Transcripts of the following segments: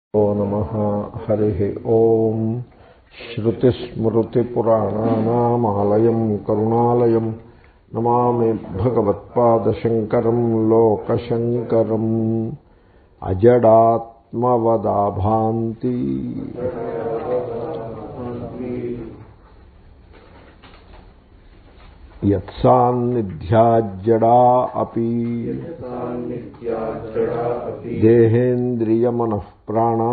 ఓ నమ హరి ఓం శ్రుతిస్మృతిపురాణానామాలయం కరుణాలయం నమామి భగవత్పాదశంకరం లోకశంకరం అజడాత్మవదాభాంతి యత్సాన్నిధ్యాజ్జడా అపి దేహేంద్రియమనఃప్రాణా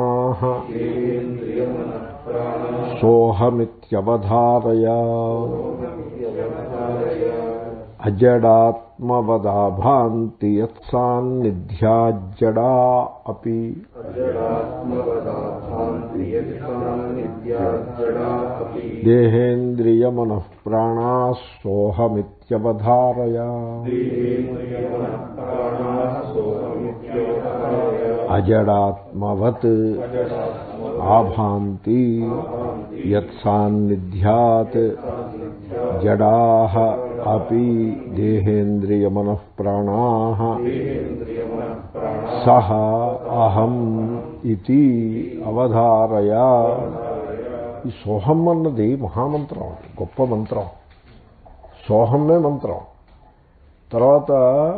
సోహమిత్యవధారయ అజడాత్మవదాభాంతి యత్సాన్నిధ్యాజ్జడా అపి దేహేంద్రియమనఃప్రాణా సోహమిత్యవధారయ అజడాత్మవత్ ఆభాంతి యత్సాన్నిధ్యాత్ జడా అపి దేహేంద్రియమనఃప్రాణా సహ అహం ఇది అవధారయ ఈ సోహం అన్నది మహామంత్రం గొప్ప మంత్రం సోహమే మంత్రం తర్వాత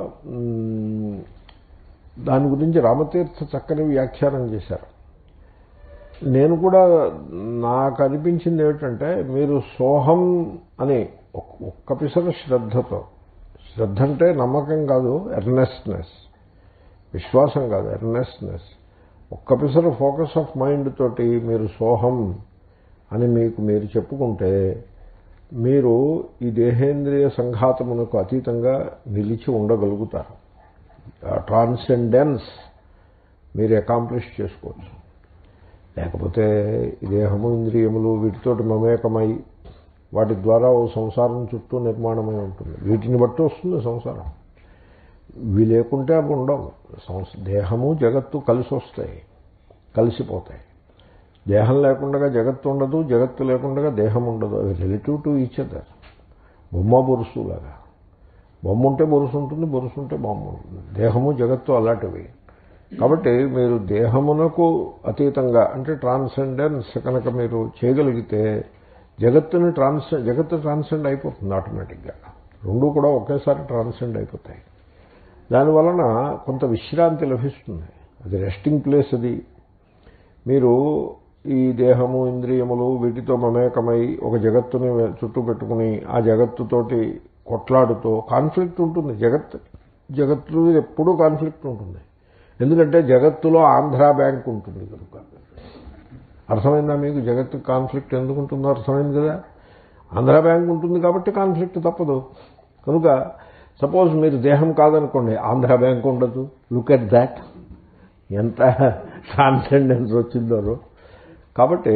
దాని గురించి రామతీర్థ చక్కని వ్యాఖ్యానం చేశారు నేను కూడా నాకు అనిపించింది ఏమిటంటే మీరు సోహం అని ఒక్క పిసర శ్రద్ధతో శ్రద్ధ అంటే నమ్మకం కాదు ఎర్నెస్ట్నెస్ విశ్వాసం కాదు ఎర్నెస్ట్నెస్ ఒక్క పిసర ఫోకస్ ఆఫ్ మైండ్ తోటి మీరు సోహం అని మీకు మీరు చెప్పుకుంటే మీరు ఈ దేహేంద్రియ సంఘాతమునకు అతీతంగా నిలిచి ఉండగలుగుతారు ట్రాన్సెండెన్స్ మీరు అకాంప్లిష్ చేసుకోవచ్చు లేకపోతే ఈ దేహము ఇంద్రియములు వీటితోటి మమేకమై వాటి ద్వారా ఓ సంసారం చుట్టూ నిర్మాణమై ఉంటుంది వీటిని బట్టి వస్తుంది సంసారం ఇవి లేకుంటే అవి ఉండవు దేహము జగత్తు కలిసి వస్తాయి కలిసిపోతాయి దేహం లేకుండా జగత్తు ఉండదు జగత్తు లేకుండా దేహం ఉండదు అవి రిలేటివ్ టు ఈచ్ అదర్ బొమ్మ బొరుసు లాగా బొమ్మ ఉంటే బొరుసు ఉంటుంది బొరుసు ఉంటే బొమ్మ ఉంటుంది దేహము జగత్తు అలాంటివి కాబట్టి మీరు దేహమునకు అతీతంగా అంటే ట్రాన్సెండెన్స్ కనుక మీరు చేయగలిగితే జగత్తుని ట్రాన్స్ జగత్తు ట్రాన్సెండ్ అయిపోతుంది ఆటోమేటిక్గా రెండు కూడా ఒకేసారి ట్రాన్సెండ్ అయిపోతాయి దానివలన కొంత విశ్రాంతి లభిస్తుంది అది రెస్టింగ్ ప్లేస్ అది మీరు ఈ దేహము ఇంద్రియములు వీటితో మమేకమై ఒక జగత్తుని చుట్టూ పెట్టుకుని ఆ జగత్తుతోటి కొట్లాడుతూ కాన్ఫ్లిక్ట్ ఉంటుంది జగత్ జగత్తు ఎప్పుడూ కాన్ఫ్లిక్ట్ ఉంటుంది ఎందుకంటే జగత్తులో ఆంధ్ర బ్యాంక్ ఉంటుంది కనుక అర్థమైందా మీకు జగత్తు కాన్ఫ్లిక్ట్ ఎందుకు ఉంటుందో అర్థమైంది కదా ఆంధ్ర బ్యాంక్ ఉంటుంది కాబట్టి కాన్ఫ్లిక్ట్ తప్పదు కనుక సపోజ్ మీరు దేహం కాదనుకోండి ఆంధ్ర బ్యాంక్ ఉండదు లుక్ ఎట్ దాట్ ఎంత ట్రాన్సెండెన్స్ వచ్చిందో కాబట్టి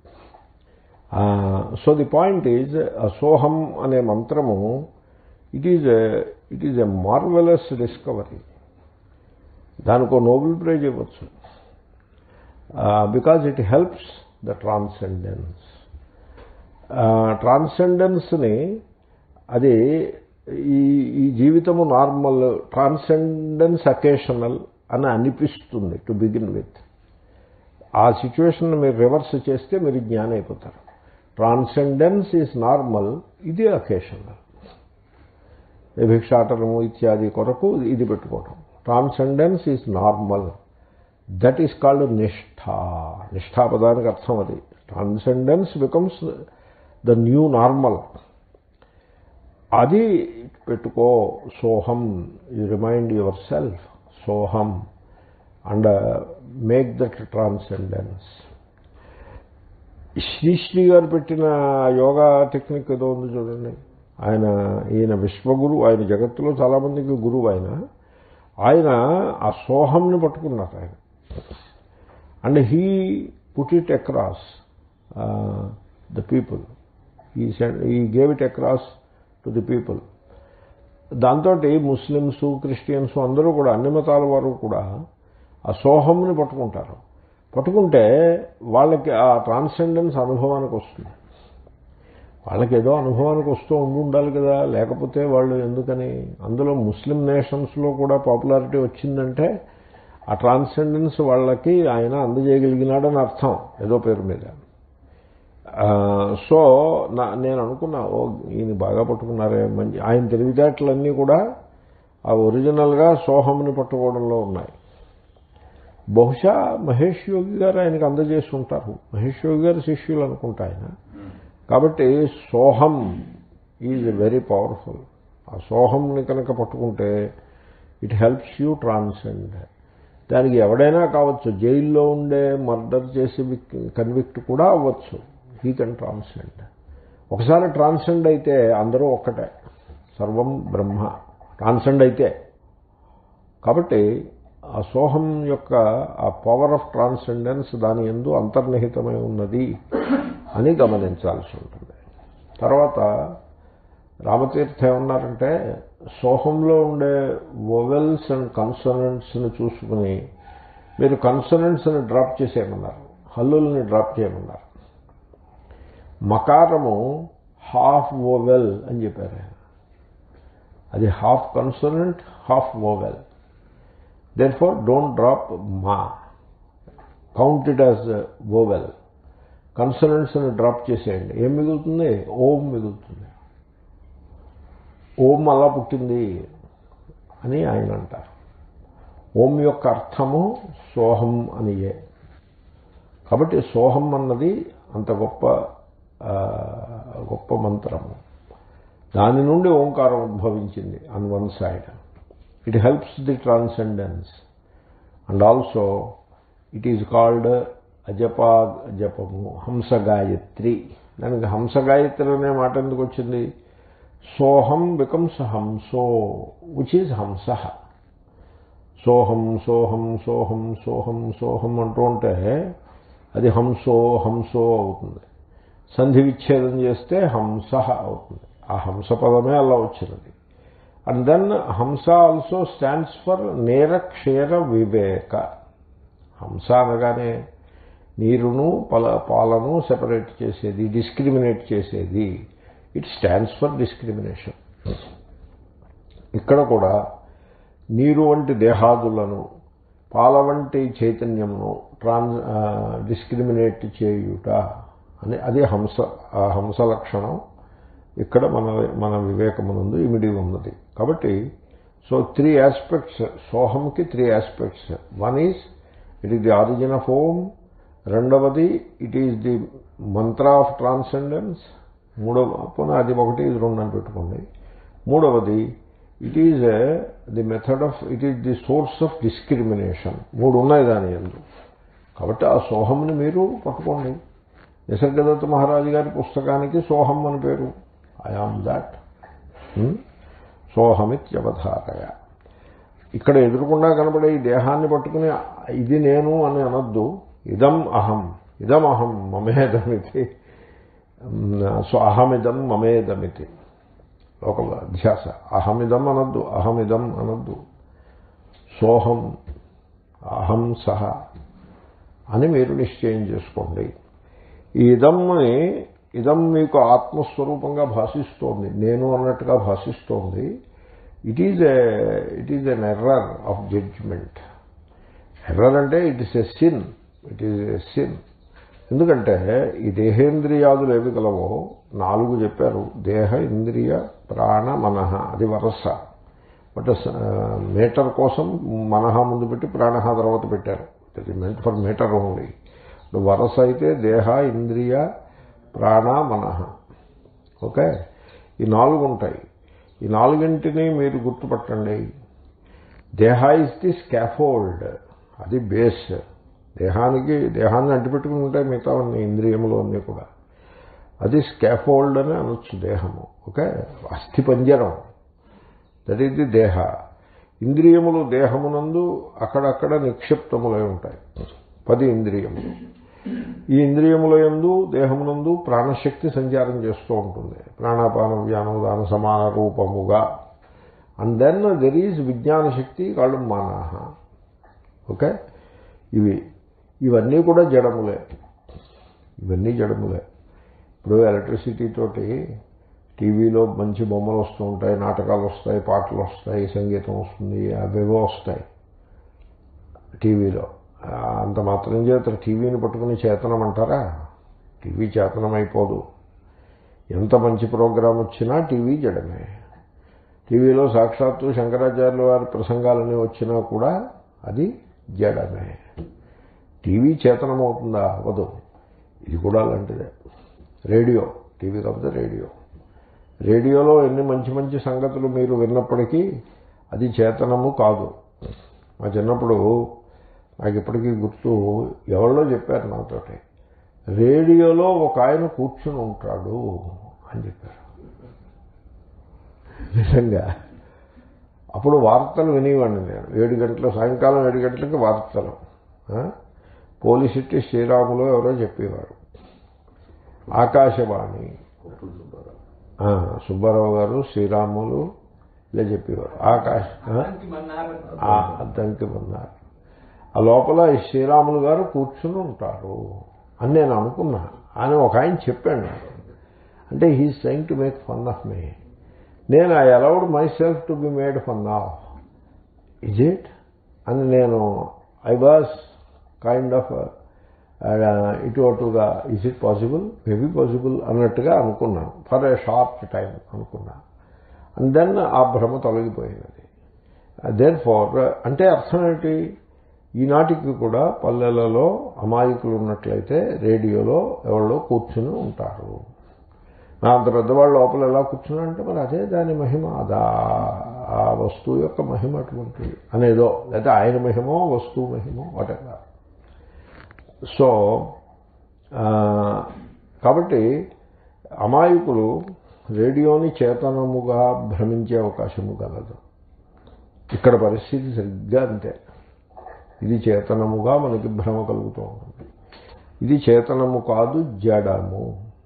so the point is Soham అనే మంత్రము it is it is a marvellous discovery దానికి నోబెల్ ప్రైజ్ ఇవ్వచ్చు because it helps the transcendence ట్రాన్సెండెన్స్ని అది ఈ ఈ జీవితము నార్మల్ ట్రాన్సెండెన్స్ అకేషనల్ అని అనిపిస్తుంది టు బిగిన్ విత్ ఆ సిచ్యువేషన్ మీరు రివర్స్ చేస్తే మీరు జ్ఞానం అయిపోతారు ట్రాన్సెండెన్స్ ఈజ్ నార్మల్ ఇది అకేషనల్ భిక్షాటనము ఇత్యాది కొరకు ఇది పెట్టుకోవటం transcendence is normal that is called నిష్ఠ నిష్ఠా పదానికి అర్థం అది transcendence becomes the new normal అది పెట్టుకో Soham you remind yourself Soham and make that transcendence Sri Sri garu పెట్టిన యోగా టెక్నిక్ ఏదో ఉంది చూడండి ఆయన ఈయన విశ్వగురు ఆయన జగత్తులో చాలామందికి గురువు ఆయన ఆయన ఆ సోహంని పట్టుకున్నారు ఆయన and he put it across the people ఈ ఈ gave it across to the people దాంతో ముస్లిమ్స్ క్రిస్టియన్స్ అందరూ కూడా అన్ని మతాల వారు కూడా ఆ సోహంని పట్టుకుంటారు పట్టుకుంటే వాళ్ళకి ఆ ట్రాన్సెండెన్స్ అనుభవానికి వస్తుంది వాళ్ళకి ఏదో అనుభవానికి వస్తూ ఉండి ఉండాలి కదా లేకపోతే వాళ్ళు ఎందుకని అందులో ముస్లిం నేషన్స్లో కూడా పాపులారిటీ వచ్చిందంటే ఆ ట్రాన్సెండెన్స్ వాళ్ళకి ఆయన అందజేయగలిగినాడని అర్థం ఏదో పేరు మీద ఆ, సో నా నేను అనుకున్నా ఓ ఈయన బాగా పట్టుకున్నారే మంచి ఆయన తెలివితేటలన్నీ కూడా ఆ ఒరిజినల్గా సోహంని పట్టుకోవడంలో ఉన్నాయి బహుశా మహేష్ యోగి గారు ఆయనకు అందజేసి ఉంటారు మహేష్ యోగి గారు శిష్యులు అనుకుంటా ఆయన కాబట్టి సోహం ఈజ్ వెరీ పవర్ఫుల్ ఆ సోహంని కనుక పట్టుకుంటే ఇట్ హెల్ప్స్ యూ ట్రాన్సెండ్ దానికి ఎవడైనా కావచ్చు జైల్లో ఉండే మర్డర్ చేసి కన్విక్ట్ కూడా అవ్వచ్చు హీ కెన్ ట్రాన్సెండ్ ఒకసారి ట్రాన్సెండ్ అయితే అందరూ ఒక్కటే సర్వం బ్రహ్మ ట్రాన్సెండ్ అయితే కాబట్టి ఆ సోహం యొక్క ఆ పవర్ ఆఫ్ ట్రాన్సెండెన్స్ దాని ఎందు అంతర్నిహితమై ఉన్నది అని గమనించాల్సి ఉంటుంది తర్వాత రామతీర్థ ఏమన్నారంటే సోహంలో ఉండే వొవెల్స్ అండ్ కన్సనెంట్స్ని చూసుకుని మీరు కన్సనెంట్స్ని డ్రాప్ చేసేయమన్నారు హల్లుల్ని డ్రాప్ చేయమన్నారు మకారము హాఫ్ ఓవెల్ అని చెప్పారు ఆయన. అది half consonant half vowel then for don't drop మా కౌంట్ ఇట్ యాజ్ ఓవెల్ కన్సనెంట్స్ని డ్రాప్ చేసేయండి ఏం మిగులుతుంది ఓం మిగులుతుంది ఓం అలా పుట్టింది అని ఆయన అంటారు ఓం యొక్క అర్థము సోహం అనియే కాబట్టి సోహం అన్నది అంత గొప్ప ఆ, గొప్ప మంత్రము దాని నుండి ఓంకారం ఉద్భవించింది on one side it helps the transcendence and also it is called అజపా జపము హంస గాయత్రి దానికి హంస గాయత్రి అనే మాట ఎందుకు వచ్చింది సోహం బికమ్స్ హంసో విచ్ ఈజ్ హంస సోహం సోహం సోహం సోహం సోహం అంటూ ఉంటే అది హంసో హంసో అవుతుంది సంధి విచ్ఛేదం చేస్తే హంస అవుతుంది ఆ హంస పదమే అలా వచ్చినది and then hamsa also stands for నేరక్షేర వివేక హంస అనగానే నీరును పల పాలను సెపరేట్ చేసేది డిస్క్రిమినేట్ చేసేది ఇట్ స్టాండ్స్ ఫర్ డిస్క్రిమినేషన్ ఇక్కడ కూడా నీరు వంటి దేహాదులను పాల వంటి చైతన్యమును ట్రాన్స్ డిస్క్రిమినేట్ చేయుట అని అదే హంస ఆ హంస లక్షణం ఇక్కడ మన మన వివేకమునందు ఇమిడి ఉన్నది కాబట్టి సో త్రీ ఆస్పెక్ట్స్ సోహంకి three aspects one is it is the origin of Om రెండవది it is the mantra of transcendence మూడవ పునః అది ఒకటి ఇది రెండు అని పెట్టుకోండి మూడవది it is the method of it is the source of discrimination మూడు ఉన్నాయి దాని ఎందు కాబట్టి ఆ సోహంని మీరు పట్టుకోండి నిసర్గదత్త మహారాజు గారి పుస్తకానికి సోహం అని పేరు ఐ ఆమ్ దాట్ సోహమిత్యవధారయ ఇక్కడ ఎదురుకుండా కనబడే ఈ దేహాన్ని పట్టుకుని ఇది నేను అని అనొద్దు ఇదం అహం ఇదం అహం మమేదమితి సో అహమిదం మమేదమితి లోక అధ్యాస అహమిదం అనొద్దు అహమిదం అనొద్దు సోహం అహం సహ అని మీరు నిశ్చయం చేసుకోండి ఈ ఇదమ్ని ఇదం మీకు ఆత్మస్వరూపంగా భాషిస్తోంది నేను అన్నట్టుగా భాషిస్తోంది it is a it is an error of judgement error అంటే it is a sin it is a sin ఎందుకంటే ఈ దేహేంద్రియాదులు ఏవి గలవో నాలుగు చెప్పారు దేహ ఇంద్రియ ప్రాణ మనహ అది వరస బట్ మీటర్ కోసం మనహ ముందు పెట్టి ప్రాణ తర్వాత పెట్టారు it meant for metre only వరస అయితే దేహ ఇంద్రియ ప్రాణ మనహ ఓకే ఈ నాలుగు ఉంటాయి ఈ నాలుగింటిని మీరు గుర్తుపట్టండి దేహ ఇస్ ది స్కాఫోల్డ్ అది బేస్ దేహానికి దేహాన్ని అంటిపెట్టుకుని ఉంటాయి మిగతా అన్ని ఇంద్రియములు అన్నీ కూడా అది స్కాఫోల్డ్ అని అనొచ్చు దేహము ఓకే అస్థి పంజరం దట్ ఈస్ ది దేహ ఇంద్రియములు దేహమునందు అక్కడక్కడ నిక్షిప్తములై ఉంటాయి పది ఇంద్రియములు ఈ ఇంద్రియముల యందు దేహమునందు ప్రాణశక్తి సంచారం చేస్తూ ఉంటుంది ప్రాణాపాన వ్యానోదాన సమాన రూపముగా అండ్ దెన్ దెర్ ఈజ్ విజ్ఞాన శక్తి కాళ్ళు మానాహ ఓకే ఇవి ఇవన్నీ కూడా జడములే ఇవన్నీ జడములే ఇప్పుడు ఎలక్ట్రిసిటీ తోటి టీవీలో మంచి బొమ్మలు వస్తూ ఉంటాయి నాటకాలు వస్తాయి పాటలు వస్తాయి సంగీతం వస్తుంది అవేవో వస్తాయి టీవీలో ఆ, అంత మాత్రం చేత టీవీని పట్టుకుని చేతనం అంటారా టీవీ చేతనం అయిపోదు ఎంత మంచి ప్రోగ్రాం వచ్చినా టీవీ జడమే టీవీలో సాక్షాత్తు శంకరాచార్యుల వారి ప్రసంగాలన్నీ వచ్చినా కూడా అది జడమే టీవీ చేతనమవుతుందా అవ్వదు ఇది కూడా అలాంటిదే రేడియో టీవీ కాకపోతే రేడియో రేడియోలో ఎన్ని మంచి మంచి సంగతులు మీరు విన్నప్పటికీ అది చేతనము కాదు మా చిన్నప్పుడు నాకు ఇప్పటికీ గుర్తు ఎవరిలో చెప్పారు నాతోటి రేడియోలో ఒక ఆయన కూర్చుని ఉంటాడు అని చెప్పారు నిజంగా అప్పుడు వార్తలు వినేవాడిని నేను ఏడు గంటల సాయంకాలం ఏడు గంటలకి వార్తలు ఆ? పోలిసిట్టి శ్రీరాములు ఎవరో చెప్పేవారు ఆకాశవాణి ఆ, సుబ్బారావు గారు శ్రీరాములు ఇలా చెప్పేవారు ఆకాశ ఆ? ఆ, అద్దంకి ఉన్నారు ఆ లోపల ఈ శ్రీరాములు గారు కూర్చుని ఉంటారు అని నేను అనుకున్నా అని ఒక ఆయన చెప్పాడు నాకు అంటే he's trying to make fun of me నేను I allowed myself to be made fun of is it అని నేను ఐ వాజ్ కైండ్ ఆఫ్ ఇటు అటుగా is it possible maybe possible అన్నట్టుగా అనుకున్నాను ఫర్ ఏ షార్ట్ టైం అనుకున్నా and then ఆ భ్రమ తొలగిపోయినది దేర్ ఫార్ అంటే అర్థం ఏంటి ఈనాటికి కూడా పల్లెలలో అమాయకులు ఉన్నట్లయితే రేడియోలో ఎవరో కూర్చుని ఉంటారు నా అంత పెద్దవాళ్ళు లోపల ఎలా కూర్చున్నారంటే మరి అదే దాని మహిమ అదా ఆ వస్తువు యొక్క మహిమ అటువంటిది అనేదో లేకపోతే ఆయన మహిమో వస్తువు మహిమో వాటెవర్ సో ఆ, కాబట్టి అమాయకులు రేడియోని చేతనముగా భ్రమించే అవకాశము కలదు ఇక్కడ పరిస్థితి సరిగ్గా అంతే ఇది చేతనముగా మనకి భ్రమ కలుగుతూ ఉంటుంది ఇది చేతనము కాదు జడము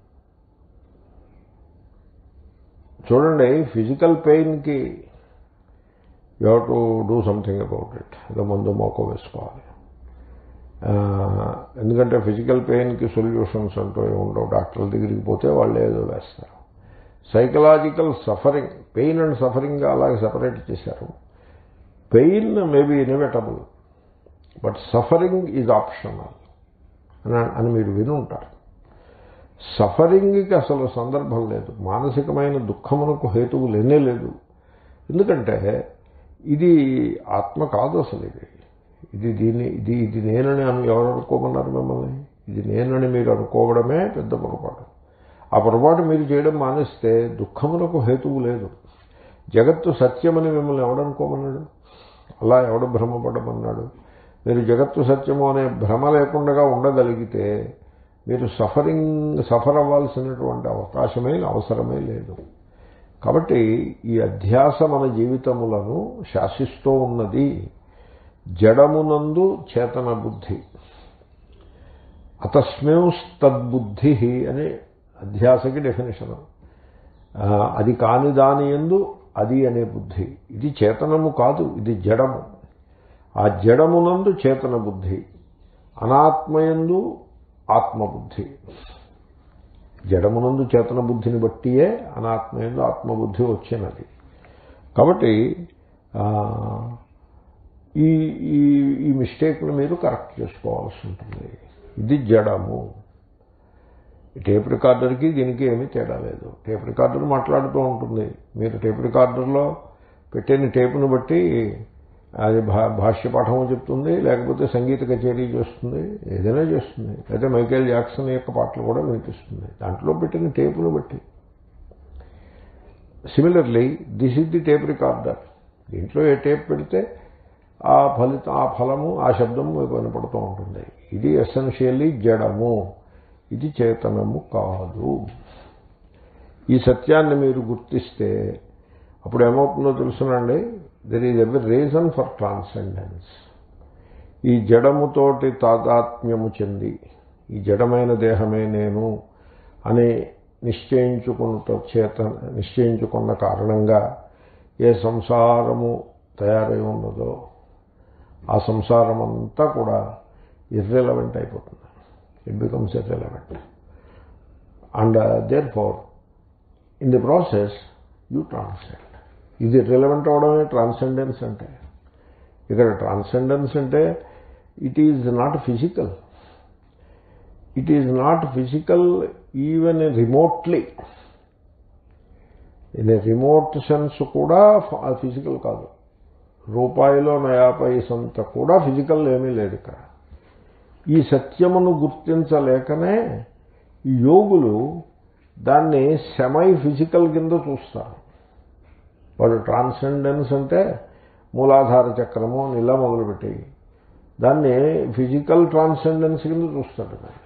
చూడండి ఫిజికల్ పెయిన్కి you have to do something about it ఏదో మందు మోకో వేసుకోవాలి ఆ, ఎందుకంటే ఫిజికల్ పెయిన్కి సొల్యూషన్స్ అంటూ ఏమి ఉండవు డాక్టర్ల దగ్గరికి పోతే వాళ్ళు ఏదో వేస్తారు psychological suffering pain and suffering అలాగే సపరేట్ చేశారు pain maybe inevitable but suffering is optional అని అని మీరు విని ఉంటారు సఫరింగ్కి అసలు సందర్భం లేదు మానసికమైన దుఃఖమునకు హేతువు లేనే లేదు ఎందుకంటే ఇది ఆత్మ కాదు అసలు ఇది ఇది దీన్ని ఇది ఇది నేనని అను ఎవరు అనుకోమన్నారు మిమ్మల్ని ఇది నేనని మీరు అనుకోవడమే పెద్ద పొరపాటు ఆ పొరపాటు మీరు చేయడం మానేస్తే దుఃఖమునకు హేతువు లేదు జగత్తు సత్యమని మిమ్మల్ని ఎవడనుకోమన్నాడు అలా ఎవడు భ్రమపడమన్నాడు మీరు జగత్తు సత్యము అనే భ్రమ లేకుండా ఉండగలిగితే మీరు సఫరింగ్ సఫర్ అవ్వాల్సినటువంటి అవకాశమే అవసరమే లేదు కాబట్టి ఈ అధ్యాస మన జీవితములను శాసిస్తూ ఉన్నది జడమునందు చేతన బుద్ధి అతస్మింస్తద్బుద్ధి అని అధ్యాసకి డెఫినేషన్ అది కాని దాని ఎందు అది అనే బుద్ధి ఇది చేతనము కాదు ఇది జడము ఆ జడమునందు చేతన బుద్ధి అనాత్మయందు ఆత్మబుద్ధి జడమునందు చేతన బుద్ధిని బట్టియే అనాత్మయందు ఆత్మబుద్ధి వచ్చినది కాబట్టి ఆ, ఈ ఈ ఈ మిస్టేక్ను మీరు కరెక్ట్ చేసుకోవాల్సి ఉంటుంది ఇది జడము ఈ టేప్ రికార్డర్కి దీనికి ఏమీ తేడా లేదు టేప్ రికార్డర్ మాట్లాడుతూ ఉంటుంది మీరు టేప్ రికార్డర్లో పెట్టిన టేపును బట్టి అది భా భాష్య పాఠము చెప్తుంది లేకపోతే సంగీత కచేరీ చేస్తుంది ఏదైనా చేస్తుంది లేదా మైకేల్ జాక్సన్ యొక్క పాటలు కూడా వినిపిస్తుంది దాంట్లో పెట్టిన టేపును బట్టి similarly this is the tape recorder దీంట్లో ఏ టేప్ పెడితే ఆ ఫలితం ఆ ఫలము ఆ శబ్దము మీకు వినపడుతూ ఉంటుంది ఇది ఎసెన్షియల్లీ జడము ఇది చేతనము కాదు ఈ సత్యాన్ని మీరు గుర్తిస్తే అప్పుడు ఏమవుతుందో తెలుసునండి there is every reason for transcendence ఈ జడముతోటి తాదాత్మ్యము చెంది ఈ జడమైన దేహమే నేను అని నిశ్చయించుకున్న చేత నిశ్చయించుకున్న కారణంగా ఏ సంసారము తయారై ఉన్నదో ఆ సంసారం అంతా కూడా ఇర్రెలవెంట్ అయిపోతుంది it becomes irrelevant and therefore in the process you transcend ఇది రిలవెంట్ అవడమే ట్రాన్సెండెన్స్ అంటే ఇక్కడ ట్రాన్సెండెన్స్ అంటే it is not physical it is not physical even remotely in remote sense కూడా ఫిజికల్ కాదు రూపాయిలో నయా పైసంత కూడా ఫిజికల్ ఏమీ లేదు ఇక్కడ ఈ సత్యమును గుర్తించలేకనే ఈ యోగులు దాన్ని సెమై ఫిజికల్ కింద చూస్తారు వాడు ట్రాన్సెండెన్స్ అంటే మూలాధార చక్రము అని ఇలా మొదలుపెట్టి దాన్ని ఫిజికల్ ట్రాన్సెండెన్స్ కింద చూస్తాడు దాన్ని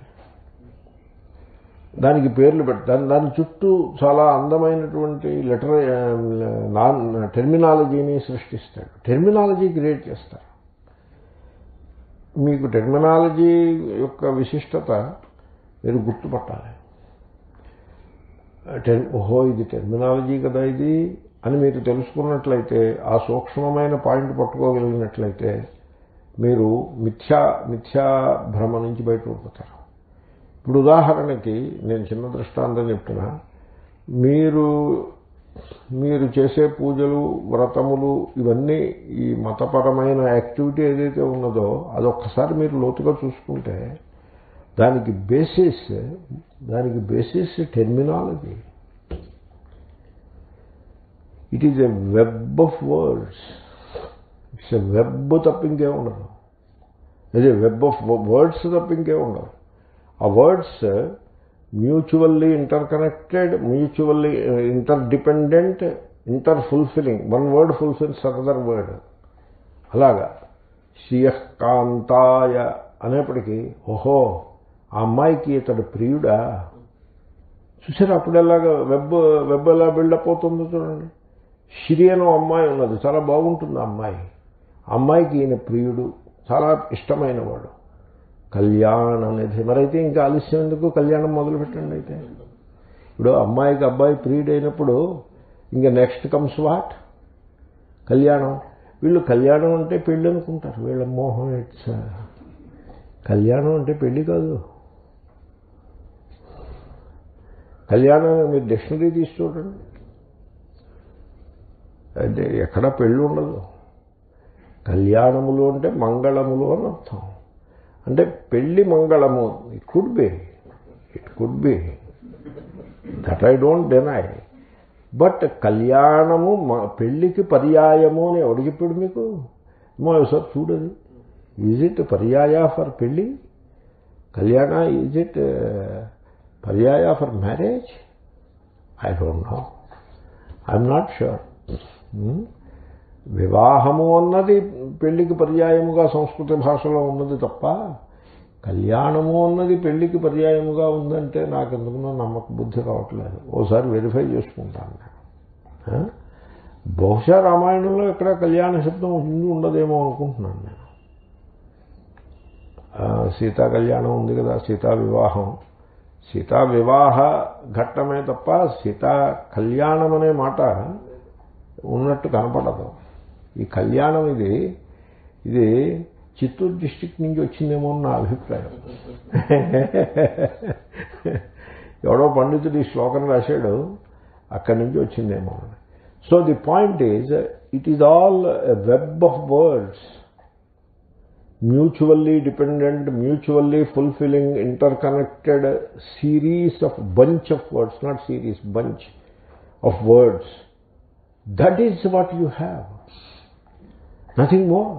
దానికి పేర్లు పెడతాను దాని చుట్టూ చాలా అందమైనటువంటి లెటర్ నాన్ టెర్మినాలజీని సృష్టిస్తాడు టెర్మినాలజీ క్రియేట్ చేస్తారు మీకు టెర్మినాలజీ యొక్క విశిష్టత మీరు గుర్తుపట్టాలి టెర్ ఓహో ఇది టెర్మినాలజీ కదా ఇది అని మీరు తెలుసుకున్నట్లయితే ఆ సూక్ష్మమైన పాయింట్ పట్టుకోగలిగినట్లయితే మీరు మిథ్యా మిథ్యా భ్రమ నుంచి బయటపడిపోతారు ఇప్పుడు ఉదాహరణకి నేను చిన్న దృష్టాంతం చెప్తున్నా మీరు మీరు చేసే పూజలు వ్రతములు ఇవన్నీ ఈ మతపరమైన యాక్టివిటీ ఏదైతే ఉన్నదో అదొక్కసారి మీరు లోతుగా చూసుకుంటే దానికి బేసిస్ దానికి basis terminology it is a web of words it's a web తప్ప ఇంకే ఉండదు అదే వెబ్ ఆఫ్ వర్డ్స్ తప్ప ఇంకే ఉండదు ఆ words mutually interconnected mutually interdependent inter fulfilling one word fulfils another word అలాగా శ్రీయకాంతాయ అనేప్పటికీ ఓహో ఆ అమ్మాయికి ఇతడు ప్రియుడా చూసారు అప్పుడు ఎలాగా వెబ్ వెబ్ ఎలా బిల్డప్ అవుతుందో చూడండి శ్రీ అనే అమ్మాయి ఉన్నది చాలా బాగుంటుంది ఆ అమ్మాయి అమ్మాయికి ఈయన ప్రియుడు చాలా ఇష్టమైన వాడు కళ్యాణం అనేది మరైతే ఇంకా ఆలస్యం ఎందుకు కళ్యాణం మొదలు పెట్టండి అయితే ఇప్పుడు అమ్మాయికి అబ్బాయి ప్రియుడు అయినప్పుడు ఇంకా నెక్స్ట్ కమ్స్ వాట్ కళ్యాణం వీళ్ళు కళ్యాణం అంటే పెళ్ళి అనుకుంటారు వీళ్ళ మోహం ఇట్స్ కళ్యాణం అంటే పెళ్ళి కాదు కళ్యాణం మీరు డిక్షనరీ తీసి చూడండి అంటే ఎక్కడ పెళ్ళి ఉండదు కళ్యాణములు అంటే మంగళములు అని అర్థం అంటే పెళ్లి మంగళము it could be it could be that I don't deny but కళ్యాణము పెళ్లికి పర్యాయము అని ఎవడు చెప్పాడు మీకు ఏమో సార్ చూడదు ఈజ్ ఇట్ పర్యాయ ఫర్ పెళ్ళి కళ్యాణ ఈజ్ ఇట్ పర్యాయ for marriage I don't know I'm not sure వివాహము అన్నది పెళ్లికి పర్యాయముగా సంస్కృత భాషలో ఉన్నది తప్ప కళ్యాణము అన్నది పెళ్లికి పర్యాయముగా ఉందంటే నాకు ఎందుకునో నమ్మక బుద్ధి రావట్లేదు ఓసారి వెరిఫై చేసుకుంటాను నేను బహుశా రామాయణంలో ఎక్కడ కళ్యాణ శబ్దం హిందూ ఉండదేమో అనుకుంటున్నాను నేను సీతా కళ్యాణం ఉంది కదా సీతా వివాహం సీతా వివాహ ఘట్టమే తప్ప సీతా కళ్యాణం అనే మాట ఉన్నట్టు కనపడదు ఈ కళ్యాణం ఇది ఇది చిత్తూరు డిస్టిక్ నుంచి వచ్చిందేమో నా అభిప్రాయం ఎవడో పండితుడు ఈ శ్లోకం రాశాడు అక్కడి నుంచి వచ్చిందేమో so the point is it is all web of words mutually dependent mutually fulfilling interconnected series of bunch of words not series bunch of words that is what you have nothing more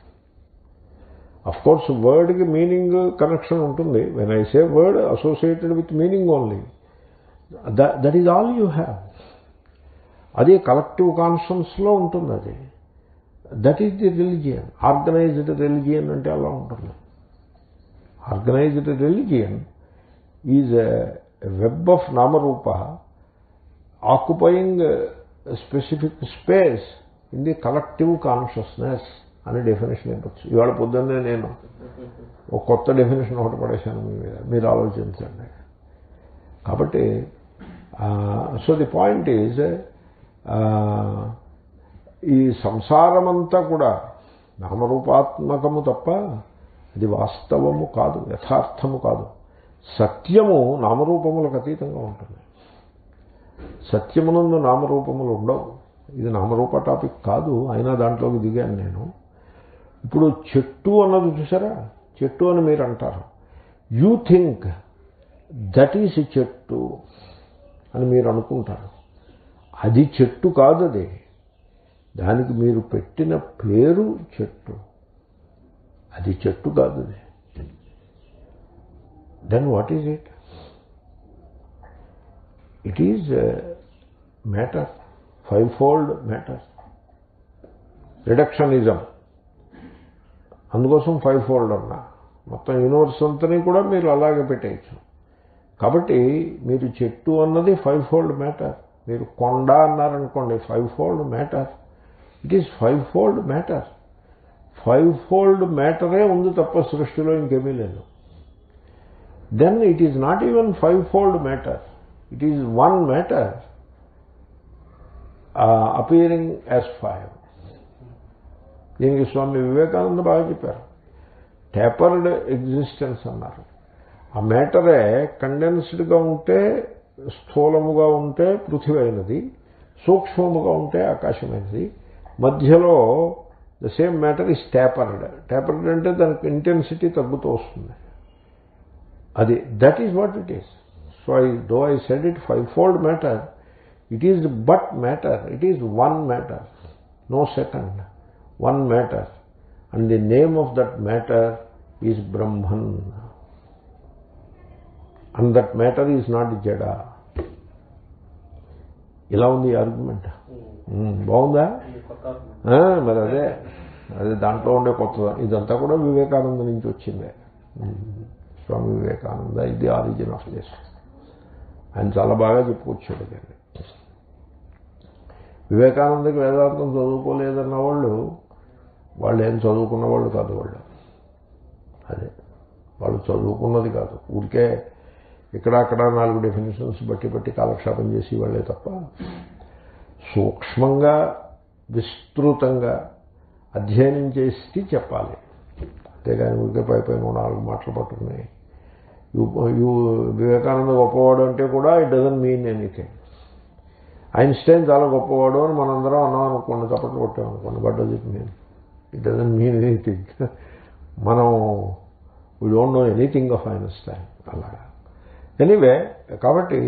of course వర్డ్కి meaning connection ఉంటుంది when I say word associated with meaning only that is all you have అది collective కాన్షియన్స్లో ఉంటుంది అది that is the religion organised religion అంటే అలా ఉంటుంది organised religion is a web of నామరూప occupying specific space in the collective consciousness అనే definition ఇవ్వచ్చు ఇవాళ పొద్దున్నే నేను ఒక కొత్త డెఫినేషన్ ఒకటి పడేశాను మీ మీద మీరు ఆలోచించండి కాబట్టి సో ది పాయింట్ ఈజ్ ఈ సంసారమంతా కూడా నామరూపాత్మకము తప్ప అది వాస్తవము కాదు యథార్థము కాదు సత్యము నామరూపములకు అతీతంగా ఉంటుంది సత్యమునందు నామరూపములు ఉండవు ఇది నామరూప టాపిక్ కాదు అయినా దాంట్లోకి దిగాను నేను ఇప్పుడు చెట్టు అన్నది చూసారా చెట్టు అని మీరు అంటారు యూ థింక్ దట్ ఈస్ చెట్టు అని మీరు అనుకుంటారు అది చెట్టు కాదు అది దానికి మీరు పెట్టిన పేరు చెట్టు అది చెట్టు కాదు అది then what is it it is matter five fold matter reductionism అందుకోసం ఫైవ్ ఫోల్డ్ అన్నా మొత్తం యూనివర్స్ అంతని కూడా మీరు అలాగే పెట్టేయచ్చు కాబట్టి మీరు చెట్టు అన్నది ఫైవ్ ఫోల్డ్ మ్యాటర్ మీరు కొండ అన్నారనుకోండి five fold matter it is five fold matter five fold మ్యాటరే ఉంది తప్ప సృష్టిలో ఇంకేమీ లేదు then it is not even five fold matter it is one matter appearing as five దీనికి స్వామి వివేకానంద బాగా చెప్పారు టేపర్డ్ ఎగ్జిస్టెన్స్ అన్నారు ఆ మ్యాటరే కండెన్స్డ్గా ఉంటే స్థూలముగా ఉంటే పృథివీ అయినది సూక్ష్మముగా ఉంటే ఆకాశమైనది మధ్యలో the same matter is tapered tapered అంటే దానికి ఇంటెన్సిటీ తగ్గుతూ వస్తుంది అది that is what it is so I though I said it five fold matter it is but matter it is one matter no second one matter and the name of that matter is Brahman and that matter is not జడ ఇలా ఉంది argument బాగుందా మరి అదే అదే దాంట్లో ఉండే కొత్త ఇదంతా కూడా వివేకానంద నుంచి వచ్చిందే స్వామి వివేకానంద ఇది ఆరిజిన్ ఆఫ్ దిస్ ఆయన చాలా బాగా చెప్పుకొచ్చాడు దాన్ని వివేకానందకి వేదాంతం చదువుకోలేదన్న వాళ్ళు వాళ్ళు ఏం చదువుకున్న వాళ్ళు కాదు వాళ్ళు అదే వాళ్ళు చదువుకున్నది కాదు ఊరికే ఇక్కడ అక్కడ నాలుగు డెఫినేషన్స్ బట్టి బట్టి కాలక్షేపం చేసి వాళ్ళే తప్ప సూక్ష్మంగా విస్తృతంగా అధ్యయనం చేసి చెప్పాలి అంతేగాని ఊరికే పై పైన నాలుగు మాటలు పట్టుకున్నాయి యూ వివేకానంద గొప్పవాడు అంటే కూడా it doesn't mean anything Einstein చాలా గొప్పవాడు అని మనందరం అన్నాం అనుకోండి చప్పట్లు కొట్టాం అనుకోండి but does it mean it doesn't mean anything మనం we don't know anything of Einstein అలాగా ఎనీవే కాబట్టి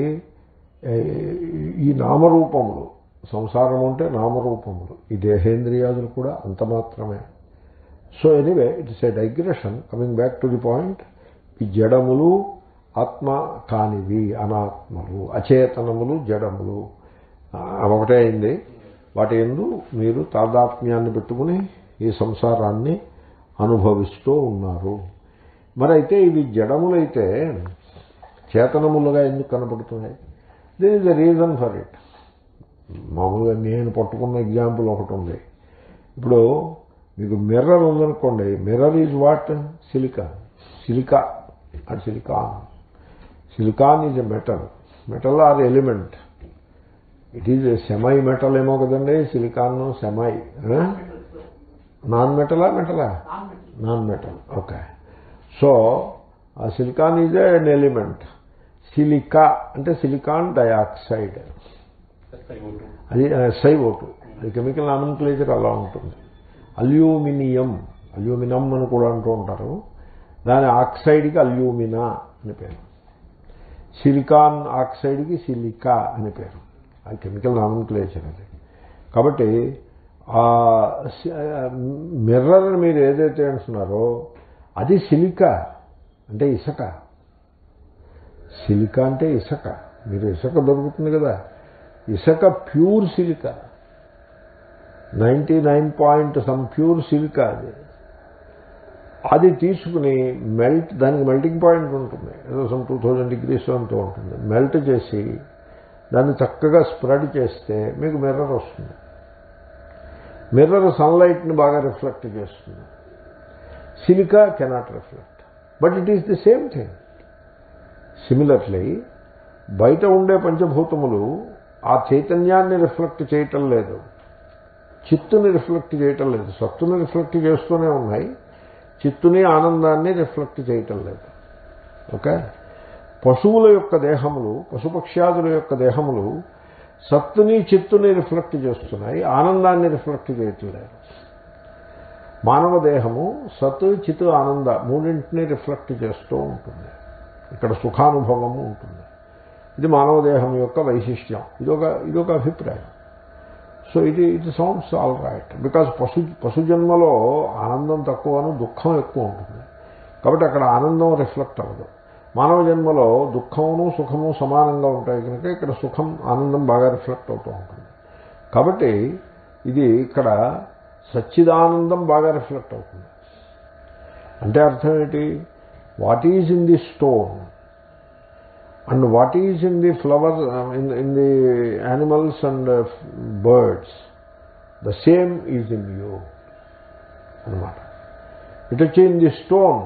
ఈ నామరూపములు సంసారం అంటే నామరూపములు ఈ దేహేంద్రియాదులు కూడా అంత మాత్రమే so anyway it's a digression coming back to the point ఈ జడములు ఆత్మ కానివి అనాత్మలు అచేతనములు జడములు ఒకటే అయింది వాటి ఎందు మీరు తాదాత్మ్యాన్ని పెట్టుకుని ఈ సంసారాన్ని అనుభవిస్తూ ఉన్నారు మరి అయితే ఇవి జడములైతే చేతనములుగా ఎందుకు కనపడుతున్నాయి there is a reason for it మామూలుగా నేను పట్టుకున్న ఎగ్జాంపుల్ ఒకటి ఉంది ఇప్పుడు మీకు మిర్రర్ ఉందనుకోండి mirror is what silica silica and silicon silicon is a metal metal or element it is semi metal ఏమో కదండి సిలికాన్ సెమై నాన్ మెటలా మెటలా నాన్ మెటల్ ఓకే సో ఆ silicon is an element silica అంటే silicon dioxide అది SI O two అది chemical nomenclature అలా ఉంటుంది అల్యూమినియం అల్యూమినియం అని కూడా అంటూ ఉంటారు దాని ఆక్సైడ్కి అల్యూమినా అని పేరు సిలికాన్ ఆక్సైడ్కి సిలికా అని పేరు అది కెమికల్ నామన్క్లేచర్ అది కాబట్టి ఆ మిర్రర్ మీరు ఏదైతే అంటున్నారో అది సిలికా అంటే ఇసుక సిలికా అంటే ఇసుక మీరు ఇసుక దొరుకుతుంది కదా ఇసుక pure silica ninety nine point some pure silica అది అది తీసుకుని మెల్ట్ దానికి మెల్టింగ్ పాయింట్ ఉంటుంది ఏదో సమ్ టూ థౌజండ్ డిగ్రీస్ అంటూ ఉంటుంది మెల్ట్ చేసి దాన్ని చక్కగా స్ప్రెడ్ చేస్తే మీకు మిర్రర్ వస్తుంది మిర్రర్ సన్లైట్ని బాగా రిఫ్లెక్ట్ చేస్తుంది silica cannot reflect but it is the same thing similarly బయట ఉండే పంచభూతములు ఆ చైతన్యాన్ని రిఫ్లెక్ట్ చేయటం లేదు చిత్తుని రిఫ్లెక్ట్ చేయటం లేదు సత్తుని రిఫ్లెక్ట్ చేస్తూనే ఉన్నాయి చిత్తుని ఆనందాన్ని రిఫ్లెక్ట్ చేయటం లేదు ఓకే పశువుల యొక్క దేహములు పశుపక్ష్యాదుల యొక్క దేహములు సత్తుని చిత్తుని రిఫ్లెక్ట్ చేస్తున్నాయి ఆనందాన్ని రిఫ్లెక్ట్ చేయటం లేదు మానవ దేహము సత్ చిత్ ఆనంద మూడింటిని రిఫ్లెక్ట్ చేస్తూ ఉంటుంది ఇక్కడ సుఖానుభవము ఉంటుంది ఇది మానవ దేహం యొక్క వైశిష్ట్యం ఇదొక ఇదొక అభిప్రాయం సో ఇది it sounds all right because పశు పశు జన్మలో ఆనందం తక్కువను దుఃఖం ఎక్కువ ఉంటుంది కాబట్టి అక్కడ ఆనందం రిఫ్లెక్ట్ అవ్వదు మానవ జన్మలో దుఃఖమును సుఖము సమానంగా ఉంటాయి కనుక ఇక్కడ సుఖం ఆనందం బాగా రిఫ్లెక్ట్ అవుతూ ఉంటుంది కాబట్టి ఇది ఇక్కడ సచ్చిదానందం బాగా రిఫ్లెక్ట్ అవుతుంది అంటే అర్థం ఏంటి what is in the stone and what is in the flower in in the animals and birds the same is in you అనమాట ఇటు వచ్చి ఇన్ ది స్టోన్